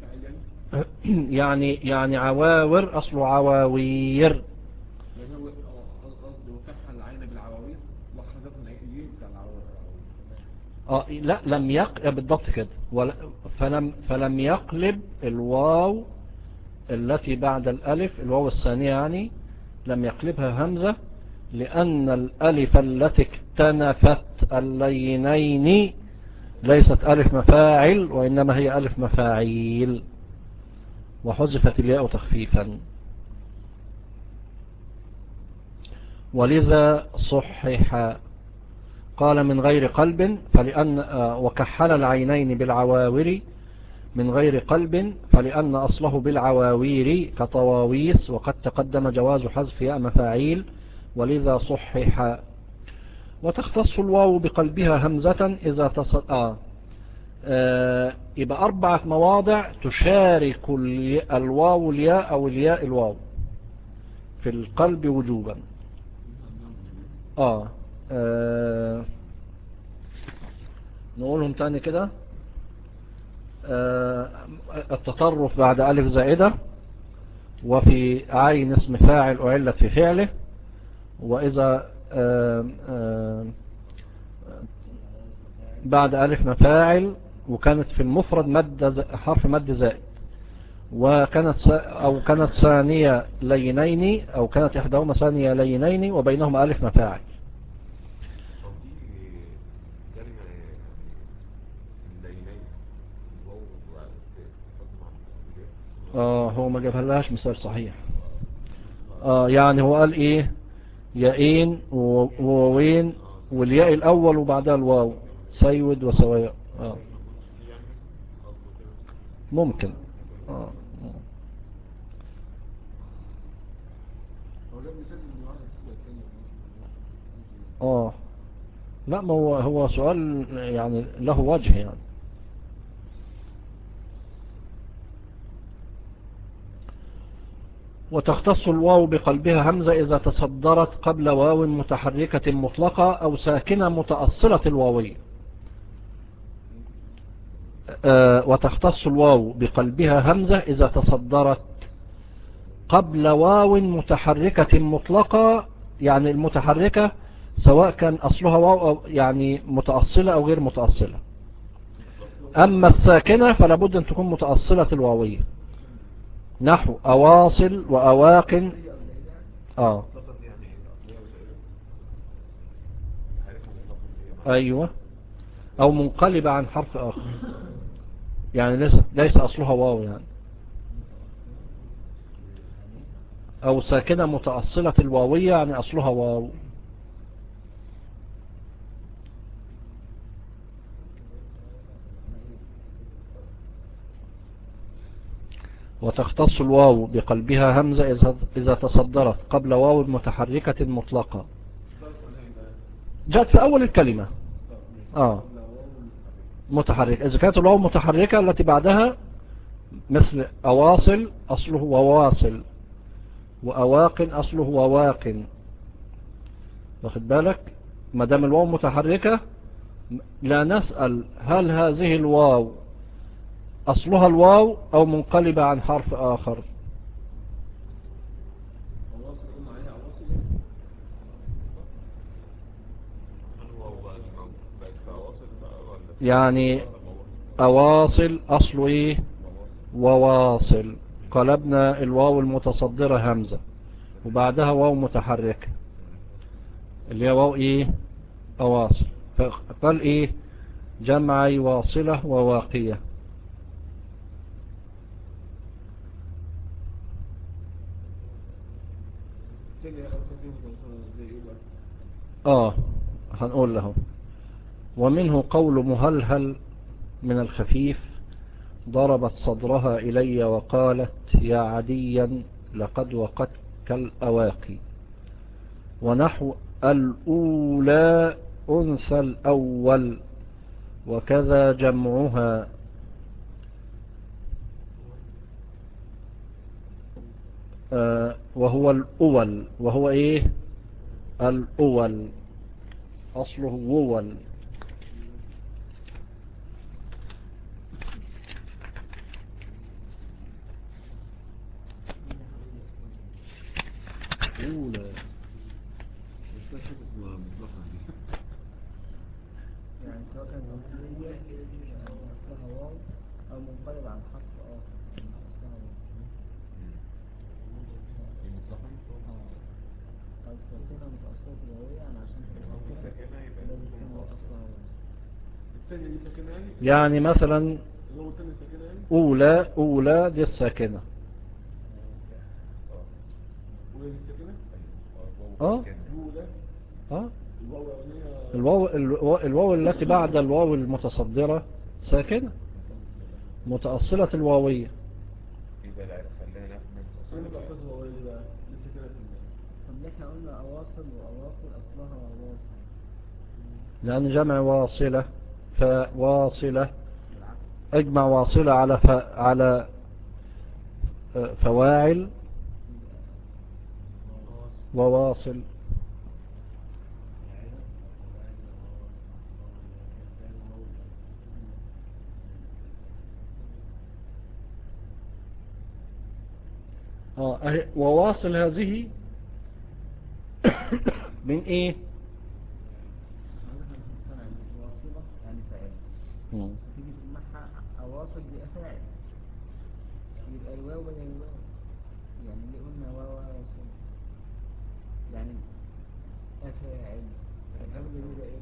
يعني يعني عواور اصله عواوير يعني هو قصده وكحل العين بالعواوير وحذفنا ايه بتاع العواوير اه لا لم يق بالضبط كده ولا فلم فلم يقلب الواو التي بعد الالف الواو الثانية يعني لم يقلبها همزة لان الالف التي اكتنفت اللينين ليست الف مفاعل وانما هي الف مفاعيل وحذفت الياء تخفيفا ولذا صحح قال من غير قلب فلأن وكحل العينين بالعواور من غير قلب فلأن أصله بالعواوير كطواويس وقد تقدم جواز حذف ياء مفاعيل ولذا صحح وتختص الواو بقلبها همزة إذا تصل آه. آه يبقى أربعة مواضع تشارك الواو الياء أو الياء الواو في القلب وجوبا آه, آه. نقولهم تاني كده آه التطرف بعد ألف زائدة وفي عين اسم فاعل أعلت في فعله وإذا آه آه بعد ألف مفاعل وكانت في المفرد مد حرف مد زائد وكانت أو كانت ثانية لينين أو كانت إحداهما ثانية لينين وبينهما ألف مفاعل اه هو ما جابها لهاش مثال صحيح اه يعني هو قال ايه ياءين و- وواوين والياء الاول وبعدها الواو سيود وسواء اه ممكن اه هو جاب مثال ان واحد الصيغه الثانيه اه لا ما هو هو سؤال يعني له وجه يعني وتختص الواو بقلبها همزة إذا تصدرت قبل واو متحركة مطلقة أو ساكنة متأصلة الواوية آه، وتختص الواو بقلبها همزة إذا تصدرت قبل واو متحركة مطلقة يعني المتحركة سواء كان أصلها واو أو يعني متأصلة أو غير متأصلة أما الساكنة فلا بد أن تكون متأصلة الواوية نحو أواصل وأواق آه أيوة أو منقلبة عن حرف آخر يعني ليس, ليس أصلها واو يعني أو ساكنة متأصلة الواوية يعني أصلها واو وتختص الواو بقلبها همزة إذا- إذا تصدرت قبل واو متحركة مطلقة جاءت في أول الكلمة آه متحركة إذا كانت الواو متحركة التي بعدها مثل أواصل أصله وواصل وأواق أصله وواق واخد بالك ما دام الواو متحركة لا نسأل هل هذه الواو أصلها الواو أو منقلبة عن حرف آخر اواصل قلنا عليها اواصل يعني يعني أواصل أصل إيه وواصل قلبنا الواو المتصدرة همزة وبعدها واو متحركة اللي هي واو إيه أواصل فقال إيه جمعي واصلة وواقية تاني اصلا فيه متوصله زي ايه بقى آه هنقول له ومنه قول مهلهل من الخفيف ضربت صدرها إلي وقالت يا عديا لقد وقت كالأواقي ونحو الأولى أنثى الأول وكذا جمعها آه وهو الأول وهو إيه الأول أصله وول أولى يعني سواء كان مصرية أو أصلها واو أو منقلب عن حرف آخر يعني أصلها واو أو ساكنة متأصلة الواوية يعني عشان تبقى لازم تكون أصلها واو الثانيه دي ساكنه يعني يعني مثلا الواو الثانيه ساكنه يعني أولى أولى دي الساكنة وهي دي ساكنه اه الاولى اه الواو الاولانيه الواو, الواو, الواو التي بعد الواو المتصدرة ساكنة متأصلة الواوية يبقى لا خلينا نفهم انا بقى هو ايه بقى دي ساكنه في النص طب احنا قلنا أواصل وأواصل أصلها واصل لأن جمع واصلة فواصلة بالعكس اجمع واصلة على ف... على آه، فواعل وواصل اه أهي وواصل هذه من ايه حضرتك مقتنع إن واصلة يعني فاعل مم. تيجي تجمعها أواصل دي أفاعل يبقى الواو بدل الواو يعني اللي قلنا واو واصل يعني أفاعل الأمر يبقى إيه؟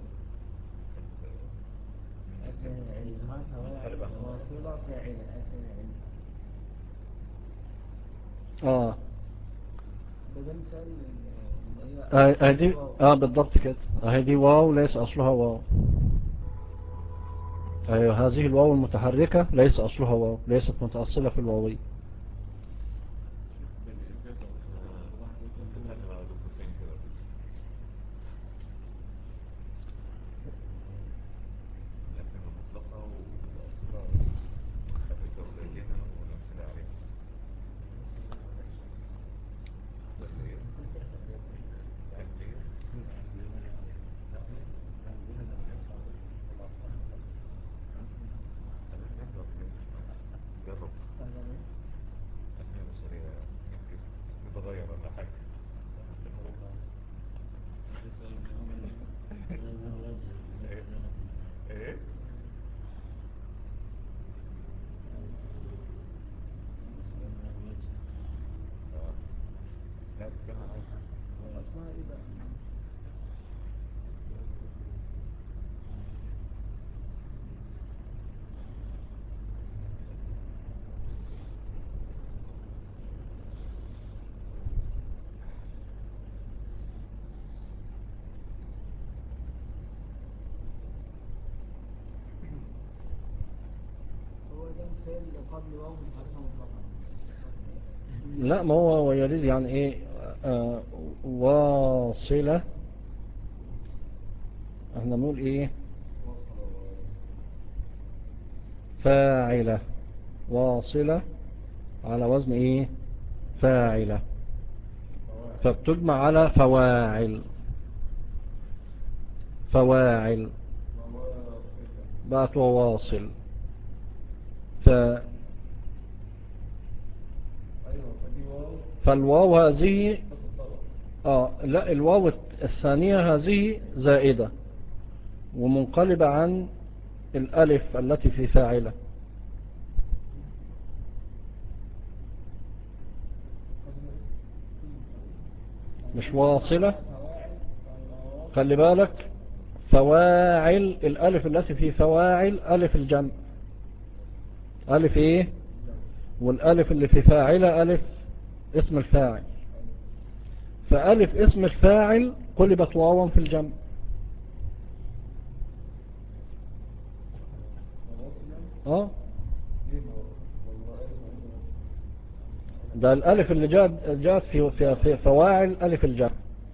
أفاعل واصلة فاعلة أفاعل اه ده مثال ال- اللي هي اه دي اه بالضبط كده اهي دي واو ليس اصلها واو ايوه هذه الواو المتحركة ليس اصلها واو ليست متأصلة في الواوية لكن المطلقة والأصلة خفيفة قليلة ونمثل عليها تنبيه تنبيه جرب أثناء بصرية يمكن يتغير ولا حاجة ايه ايه آه. لا بتكلم عن حاجة. اسمها ايه بقى هو ده مثال قبل واو متحركة مطلقا لا ما هو ويريد يعني ايه آه واصلة احنا بنقول ايه فاعلة واصلة على وزن ايه فاعلة فبتجمع على فواعل فواعل بقت وواصل ف ايوه فدي واو فالواو هذه تصدرت اه لا الواو الثانية هذه زائدة ومنقلبة عن الألف التي في فاعلة مش واصلة خلي بالك فواعل الألف التي في فواعل ألف الجمع ألف إيه والألف اللي في فاعلة ألف اسم الفاعل فألف اسم الفاعل قلبت واوا في الجمع اه ليه ما والله ده الألف اللي جاءت جاءت في في في فواعل ألف الجمع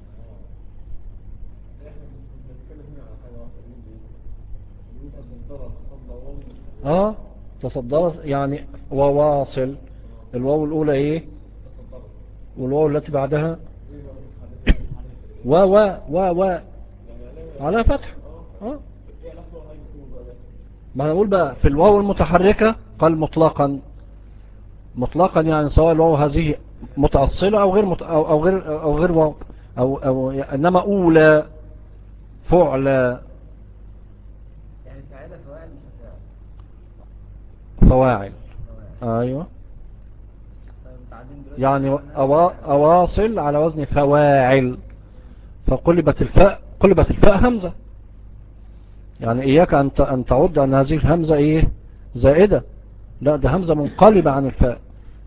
احنا بنتكلم هنا على حاجه واحده دي يبقى تصدرت تصدر واو اه تصدرت يعني وواصل الواو الأولى ايه تصدرت والواو التي بعدها ايه بقى متحركه و و و و يعني علامه على فتح اه ايه علاقته هاي بتكون بقى ده ما هنقول بقى في الواو المتحركة قال مطلقا مطلقا يعني سواء الواو هذه متأصلة أو غير مت... أو, أو غير أو غير واو أو, أو إنما أولى فعلى يعني فاعلة فواعل مش فاعل فواعل فواعل أيوة طيب بعدين دلوقتي يعني قلنا أوا... أواصل على وزن فواعل فقلبت الفاء قلبت الفاء همزة يعني إياك أن ت- أن تعد أن هذه الهمزة إيه زائدة لا ده همزة منقلبة عن الفاء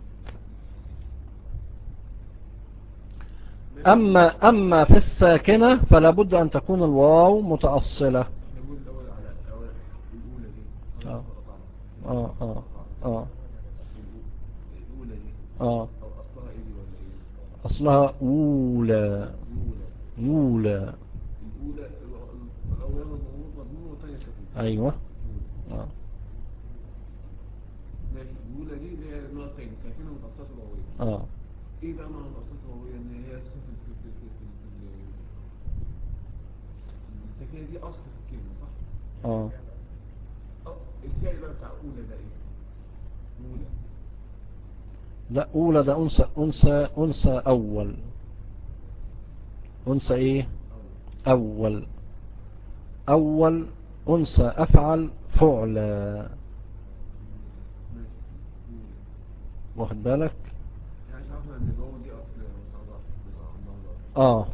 أما أما في الساكنة فلا بد أن تكون الواو متأصلة احنا بنقول الاول على الاول الاولى دي آه. طبعا آه آه آه الاولى دي آه او اصلها ايه دي ولا ايه أصلها أولى الاولى أولى الاولى الاولانيه مضمون مضمون والثانيه خفيف أيوة آه. ماشي الاولى دي اللي هي النوع الثاني ساكنه متأثرة الواوية آه ايه بقى معنى متأثرة الواوية ان هي اساسا في في في في في في الساكنه دي اصل في الكلمه صح؟ آه اه الفعل بقى بتاع اولى ده ايه؟ اولى لا أولى ده أنثى أنثى أنثى أول أنثى إيه أول أول أنثى أفعل فعلى ماشي اولى واخد بالك يعني عارفه ان الواو دي اصل مصعبه مصعبه آه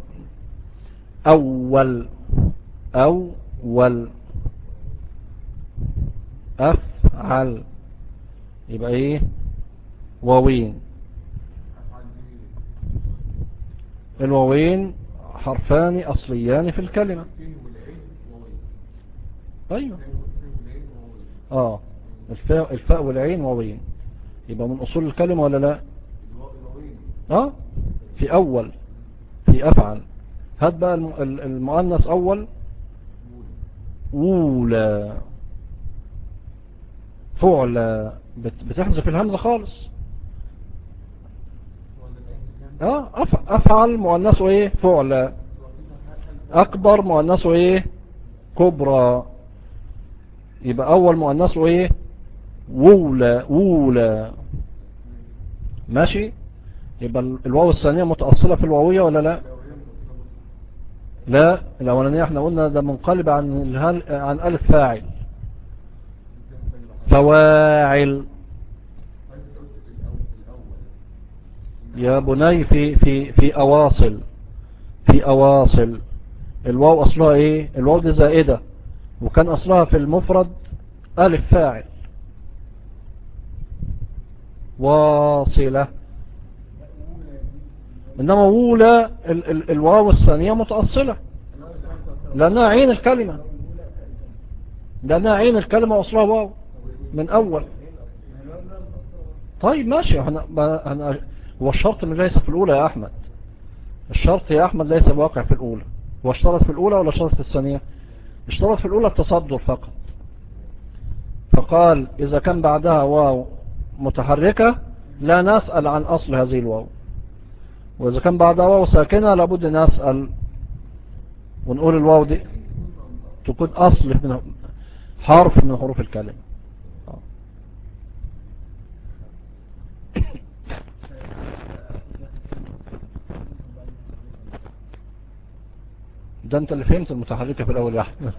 أول أول أفعل يبقى إيه واوين الواوين حرفان أصليان في الكلمة الفين والعين وواي أيوة الفين والعين وواي اه الفاء, الفاء والعين واوين يبقى من أصول الكلمة ولا لا الواو الواوين اه في أول في أفعل هات بقى الم- ال- المؤنث أول أولى فعلى بت- بتحذف الهمزة خالص ولا العين كام اه أف- أفعل مؤنثه ايه فعلى أكبر مؤنثه ايه كبرى يبقى أول مؤنثه ايه وولى وولى ماشي يبقى ال- الواو الثانية متأصلة في الواوية ولا لا لا الأولانية احنا قلنا ده منقلب عن الهل عن ألف فاعل فواعل يا بني في في في أواصل في أواصل الواو أصلها ايه الواو دي زائدة وكان أصلها في المفرد ألف فاعل واصلة إنما وولى ال ال الواو الثانية متأصلة لأنها عين الكلمة لأنها عين الكلمة أصلها واو من أول طيب ماشي احنا ما- احنا هو الشرط اللي ليس في الأولى يا أحمد الشرط يا أحمد ليس واقع في الأولى هو اشترط في الأولى ولا اشترط في الثانية اشترط في الأولى التصدر فقط فقال إذا كان بعدها واو متحركة لا نسأل عن أصل هذه الواو وإذا كان بعدها واو ساكنة لابد نسأل ونقول الواو دي تكون أصل من حرف من حروف الكلمة آه. ده انت اللي فهمت المتحركة في الأول يا أحمد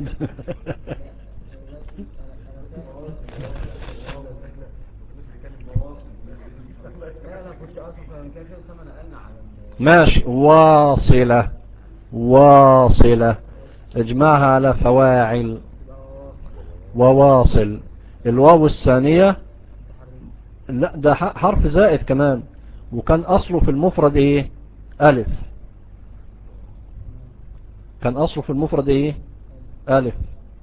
لا انا كنت اصلا كان في اسامه نقلنا على ال- ماشي واصلة واصلة اجمعها على فواعل وواصل الواو الثانية لا ده ح- حرف زائد كمان وكان أصله في المفرد ايه ألف كان أصله في المفرد ايه ألف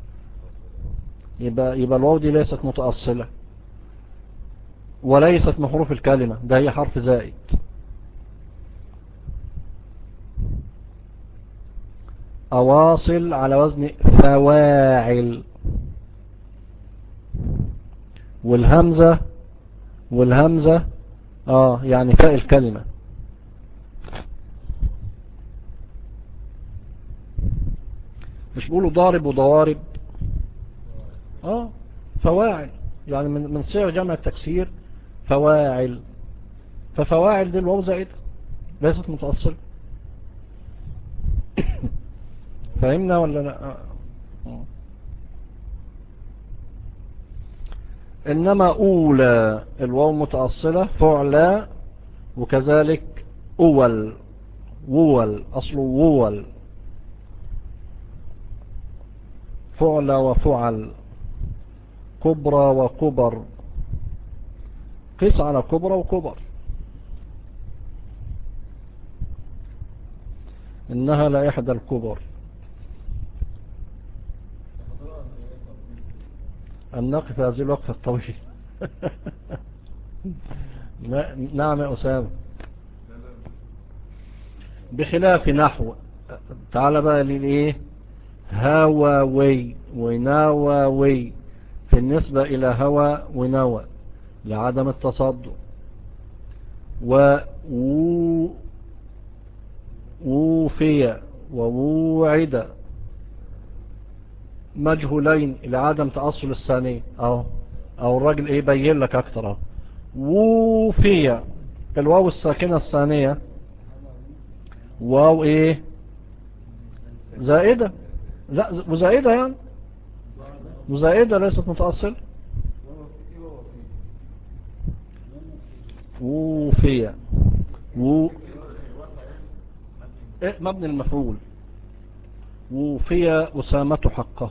يبقى, يبقى الواو دي ليست متأصلة وليست من حروف الكلمة ده هي حرف زائد أواصل على وزن فواعل والهمزة والهمزة اه يعني فاء الكلمة مش بيقولوا ضارب وضوارب اه فواعل يعني من من صيغ جمع التكسير فواعل ففواعل دي الواو زائدة ليست متأصلة فهمنا ولا لا آه. إنما أولى الواو متأصلة فعلى وكذلك أول وول أصله وول فعل وفعل كبرى وكبر قيس على كبرى وكبر إنها لا إحدى الكبر أن نقف هذه الوقفة الطويلة لا- نعم يا أسامة بخلاف نحو تعال بقى للإيه هواوي وناواوي في النسبة إلى هوى ونوى لعدم التصدر و و- ووفي ووعد مجهولين لعدم تأصل الثاني أو أو الراجل إيه بين لك أكتر أهو. ووفي الواو الساكنة الثانية واو إيه زائدة لا ز- وزائدة يعني وزائدة ليست متأصل وفي و إيه مبني المفعول وفي أسامة حقه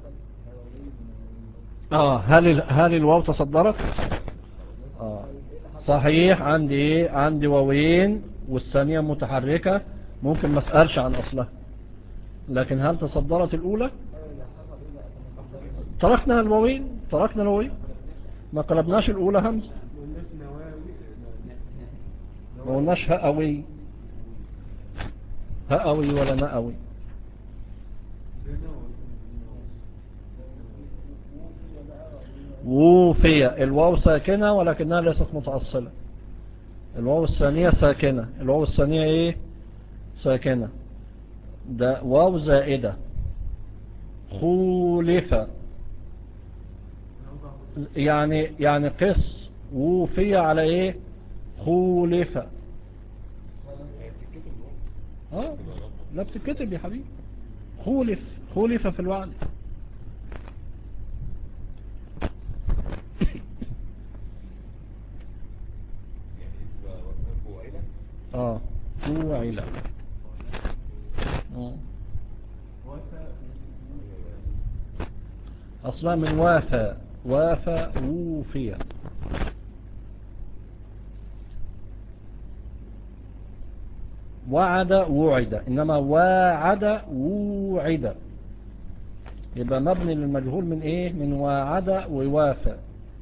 اه هل ال- هل الواو تصدرت اه صحيح عندي ايه عندي واوين والثانية متحركة ممكن ما اسألش عن اصلها لكن هل تصدرت الاولى تركنا الواوين تركنا الواوين ما قلبناش الاولى همزة والناس نواوي ما قلناش هأوي هأوي ولا مأوي ووفي الواو ساكنة ولكنها ليست متأصلة الواو الثانية ساكنة الواو الثانية ايه ساكنة ده واو زائدة خولف يعني يعني قس ووفي على ايه خولف اه لا بتتكتب يا حبيبي خولف خولف في الوعد يعني إذا وقفوا عيلة اه فوعل آه. أصلا من وافى وافى ووفي وعد وعد إنما واعد ووعد يبقى مبني للمجهول من إيه من واعد ووافى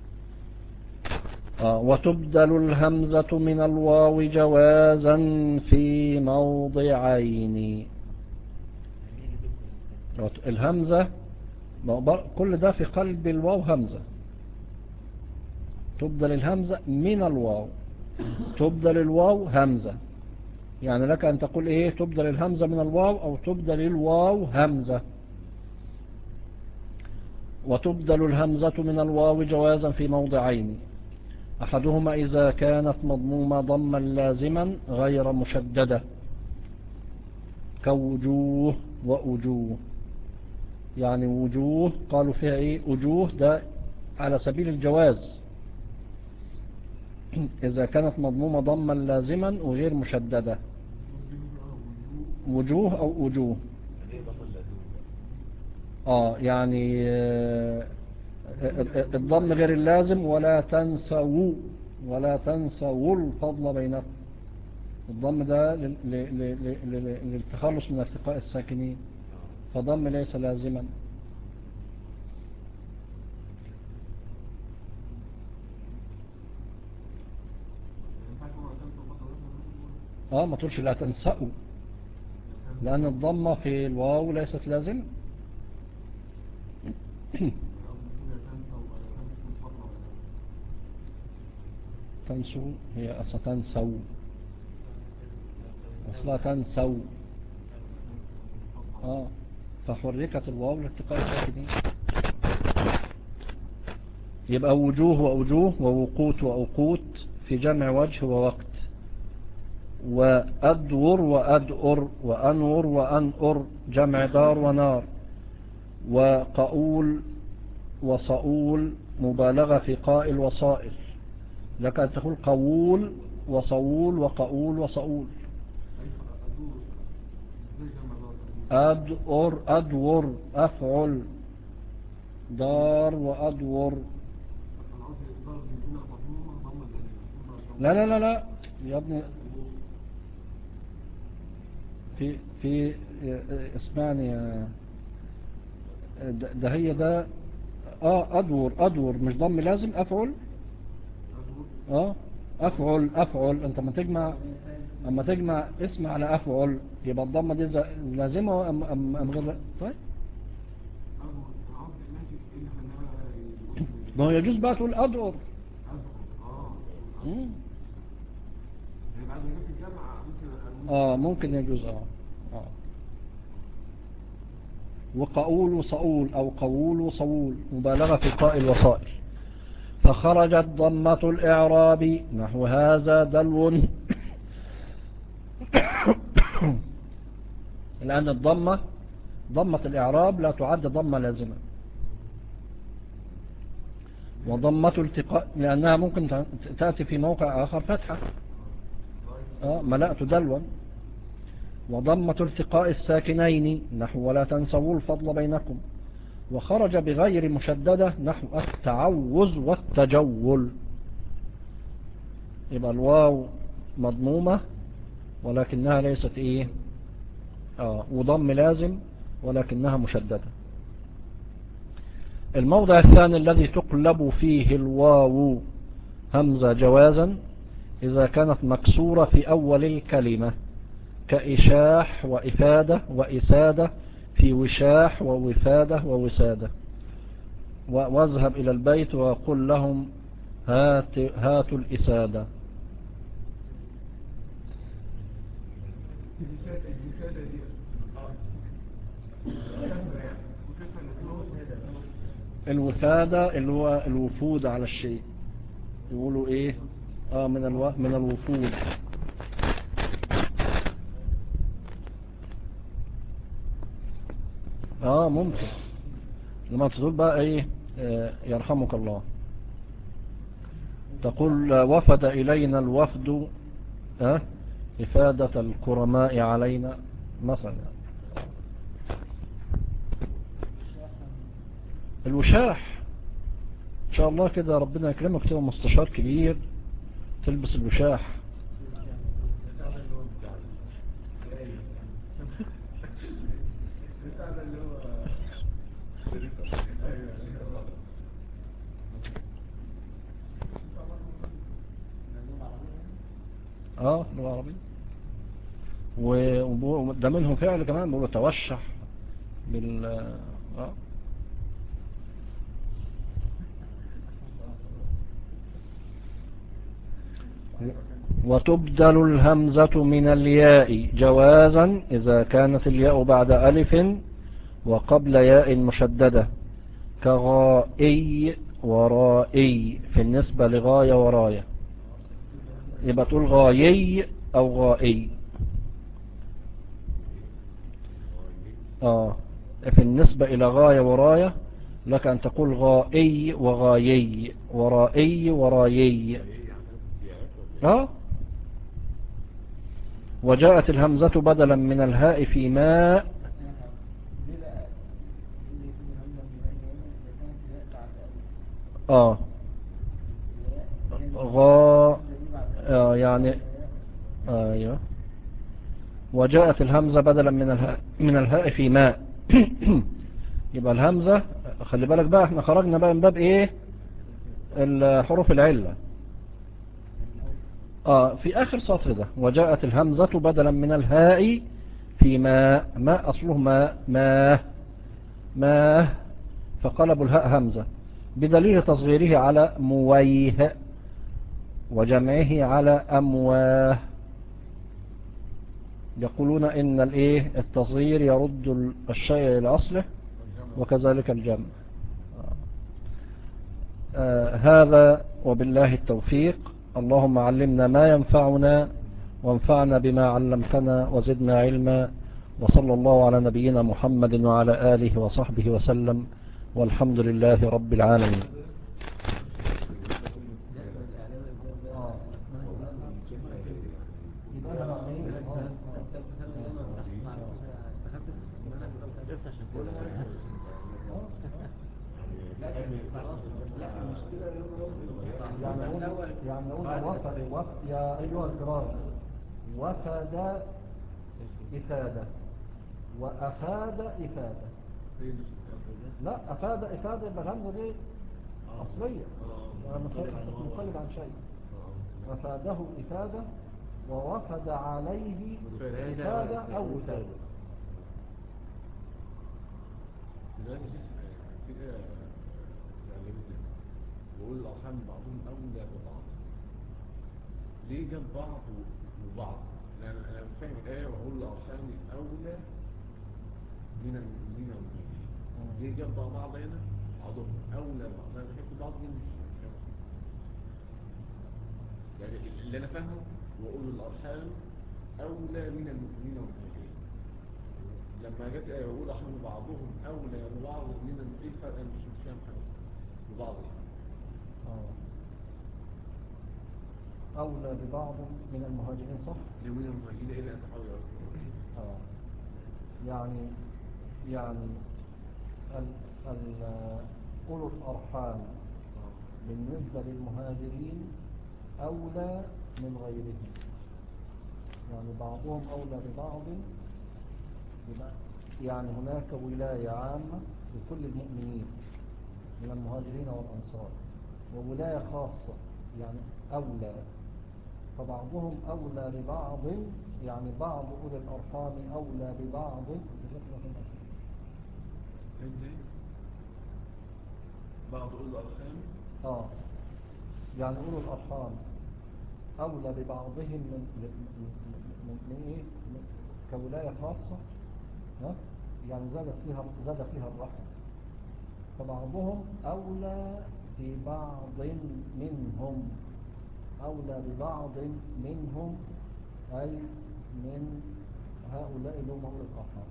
آه، وتبدل الهمزة من الواو جوازا في موضعين وت- الهمزة ما هو بر- كل ده في قلب الواو همزة تبدل الهمزة من الواو تبدل الواو همزة يعني لك أن تقول إيه تبدل الهمزة من الواو أو تبدل الواو همزة وتبدل الهمزة من الواو جوازا في موضعين أحدهما إذا كانت مضمومة ضما لازما غير مشددة كوجوه وأجوه يعني وجوه قالوا فيها إيه أجوه ده على سبيل الجواز إذا كانت مضمومة ضما لازما وغير مشددة وجوه أو أجوه يعني إيه ضم اللازم آه يعني آه، الضم غير اللازم ولا تنسوا ولا تنسوا الفضل بينكم الضم ده لل- ل- ل- ل- للتخلص من ارتقاء الساكنين فضم ليس لازما اه ما تقولش لا تنسأوا لأن الضمة في الواو ليست لازمة تنسوا هي أصلا تنسوا أصلا تنسوا آه فحركت الواو لاتقاء الساكنين يبقى وجوه وأوجوه ووقوت وأوقوت في جمع وجه ووقت وأدور وأدؤر وأنور وأنؤر جمع دار ونار وقؤول وصؤول مبالغة في قائل وصائل لك أن تقول قول وصول وقؤول وصؤول أدؤر أدور أفعل دار وأدور لا لا لا لا يا ابني في في اسمعني يا ده ده هي ده اه ادور ادور مش ضم لازم افعل اه افعل افعل انت ما تجمع اما تجمع اسم على افعل يبقى الضمه دي ز- لازمه ام ام ام غير طيب ما هو يجوز بقى تقول ادور مم. اه ممكن يجوز اه اه وقؤول وصؤول او قول وصول مبالغة في قائل وصائل فخرجت ضمة الإعراب نحو هذا دلو لأن الضمة ضمة الإعراب لا تعد ضمة لازمة وضمة التقاء لأنها ممكن تأتي في موقع آخر فتحة آه ملأت دلوا وضمة التقاء الساكنين نحو ولا تنسوا الفضل بينكم وخرج بغير مشددة نحو التعوز والتجول يبقى الواو مضمومة ولكنها ليست ايه آه وضم لازم ولكنها مشددة الموضع الثاني الذي تقلب فيه الواو همزة جوازا إذا كانت مكسورة في أول الكلمة كإشاح وإفادة وإسادة في وشاح ووفادة ووسادة واذهب إلى البيت وقل لهم هات هاتوا الإسادة الجسادة الجسادة دي الوفادة اللي هو الوفود على الشيء يقولوا ايه اه من الو... من الوفود اه ممكن لما تقول بقى ايه آه يرحمك الله تقول وفد الينا الوفد آه افادة الكرماء علينا مثلا الوشاح ان شاء الله كده ربنا يكرمك تبقى مستشار كبير تلبس الوشاح اه لغة عربية وده منهم فعل كمان بيقولوا توشح بال اه وتبدل الهمزة من الياء جوازا إذا كانت الياء بعد ألف وقبل ياء مشددة كغائي ورائي في النسبة لغاية وراية يبقى تقول غايي أو غائي آه في النسبة إلى غاية وراية لك أن تقول غائي وغايي ورائي ورايي اه وجاءت الهمزة بدلا من الهاء في ماء اه غا آه يعني ايوه وجاءت الهمزة بدلا من الهاء من الهاء في ماء يبقى الهمزة خلي بالك بقى احنا خرجنا بقى من باب ايه الحروف العلة آه في آخر سطر ده وجاءت الهمزة بدلا من الهاء في ماء ماء أصله ماء ماء ماء فقلب الهاء همزة بدليل تصغيره على مويه وجمعه على أمواه يقولون إن الإيه التصغير يرد الشيء إلى أصله وكذلك الجمع آه هذا وبالله التوفيق اللهم علمنا ما ينفعنا وانفعنا بما علمتنا وزدنا علما وصلى الله على نبينا محمد وعلى آله وصحبه وسلم والحمد لله رب العالمين يعني نقول وفد وفد يا أيها الكرام وفد إفادة وأفاد إفادة لا أفاد إفادة يبقى الهمزة دي أصلية مقلب عن شيء أفاده إفادة ووفد عليه إفادة أو إفادة بقول الأرحام بعضهم أولى ببعض ليه جاب بعض وبعض لأن أنا فاهم الآية وأقول الأرحام أولى من المؤمنين والمؤمنين ليه جاب بقى بعض هنا بعضهم أولى ببعض أنا بحب بعض دي مش يعني اللي أنا فاهمه وأقول الأرحام أولى من المؤمنين والمؤمنين لما جت آية وأقول أرحام بعضهم أولى ببعض من المؤمنين فأنا مش فاهم حاجة ببعض يعني أولى ببعض من المهاجرين صح؟ من المهاجرين إلى أن تحول آه. يعني يعني ال- أولو الأرحام بالنسبة للمهاجرين أولى من غيرهم يعني بعضهم أولى ببعض بما- يعني هناك ولاية عامة لكل المؤمنين من المهاجرين والأنصار وولاية خاصة يعني أولى فبعضهم أولى ببعض يعني بعض أولي الأرحام أولى ببعض فهمت بعض أولي الأرحام آه يعني أولو الأرحام أولى ببعضهم من من, من, من, من إيه من كولاية خاصة ها؟ يعني زادت فيها زاد فيها الرحم فبعضهم أولى ببعض منهم أولى ببعض منهم أي من هؤلاء اللي هم أولي الأرحام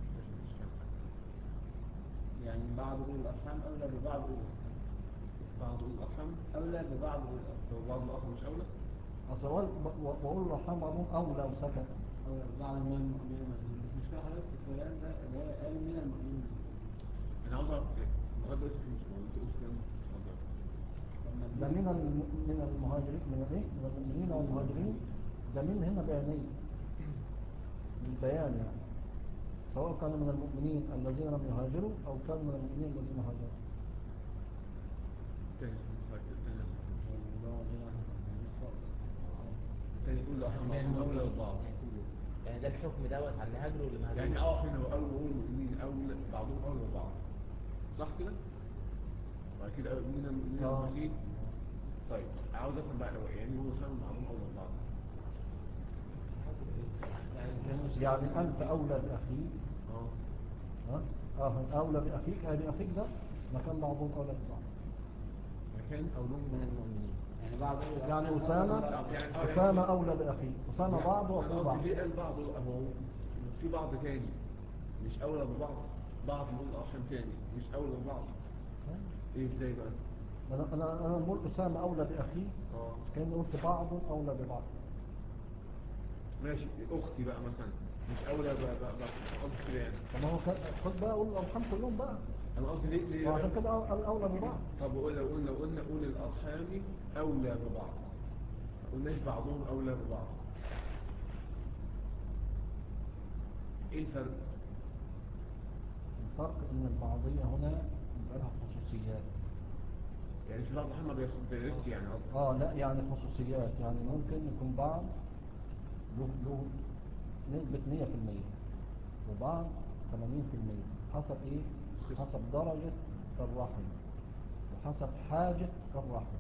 يعني بعض أولي الأرحام أولى ببعض أولي الأرحام بعض أولي الأرحام أولى ببعض أولي الأرحام لو بعض الأخر مش أولى أصل أول- و- وأولي الأرحام بعضهم أولى وسكن أولى ببعض من المؤمنين بس مش كده حضرتك في الكلام ده اللي هي قال من المؤمنين أنا عاوز أعرف لغاية دلوقتي في مش موجود تقول كام لما ده من الم- من المهاجرين من الايه من المؤمنين والمهاجرين ده من هنا بيانية بالبيان يعني سواء كانوا من المؤمنين الذين لم يهاجروا او كانوا من المؤمنين الذين هاجروا تاني تاني الله غير تاني أولي الأرحام بعضهم أولى ببعض يعني ده الحكم دوت على اللي هاجروا واللي ما هاجروش يعني اه هنا أول أول مؤمنين أولى بعضهم أولى ببعض صح كده؟ بعد كده من من آه. المؤمنين طيب عاوز أفهم بقى هو يعني هو فاهم بعضهم أولى ببعض يعني انت اولى باخيك اه ها اه اولى باخيك ادي اخيك ده مكان بعضهم اولى ببعض مكان أو لون من المؤمنين يعني بعض أولي يعني الأرحام اسامه أولى- يعني- آه، اسامه اولى باخيه اسامه بعض واخوه أنا بعض قصدي ليه قال بعض هو في بعض تاني مش أولى ببعض بعض من الأرحام تاني مش أولى ببعض إيه إزاي بقى؟ انا انا انا بقول اسامه اولى باخيه اه كان قلت بعض اولى ببعض ماشي أختي بقى مثلا مش أولى ب- ب- ب- قصدي كده يعني طب ما هو كان- خد بقى قول الارحام كلهم بقى أنا قصدي ليه ليه وعشان كده قال اولى ببعض طب وقول- لو قلنا قلنا أولي الأرحام أولى ببعض ما قلناش بعضهم أولى ببعض إيه الفرق؟ الفرق ان البعضية هنا يبقى لها خصوصيات يعني في بعض الأرحام ما بيرثش يعني قصدي اه لا يعني خصوصيات يعني ممكن يكون بعض له له نسبة 100% وبعض 80% حسب ايه حسب درجة الرحم وحسب حاجة الرحم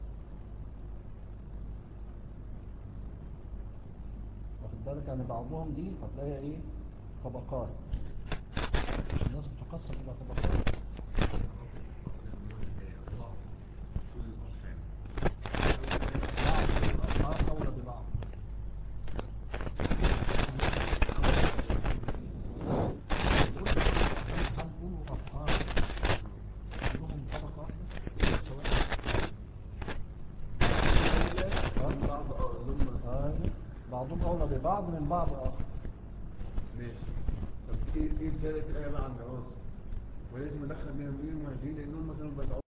واخد بالك يعني بعضهم دي هتلاقيها ايه طبقات الناس بتقسم الى طبقات أولي الأرحام بعض الأرحام أولى ببعض هنقول أرحام كلهم طبقة واحدة سواء بعض اه ضمن آه، بعضهم أولى ببعض من بعض آخر ماشي طب ايه ايه الدالة الآية بقى على الجواز ولازم ندخل منهم ايه المهاجرين لانهم مثلا بدأوا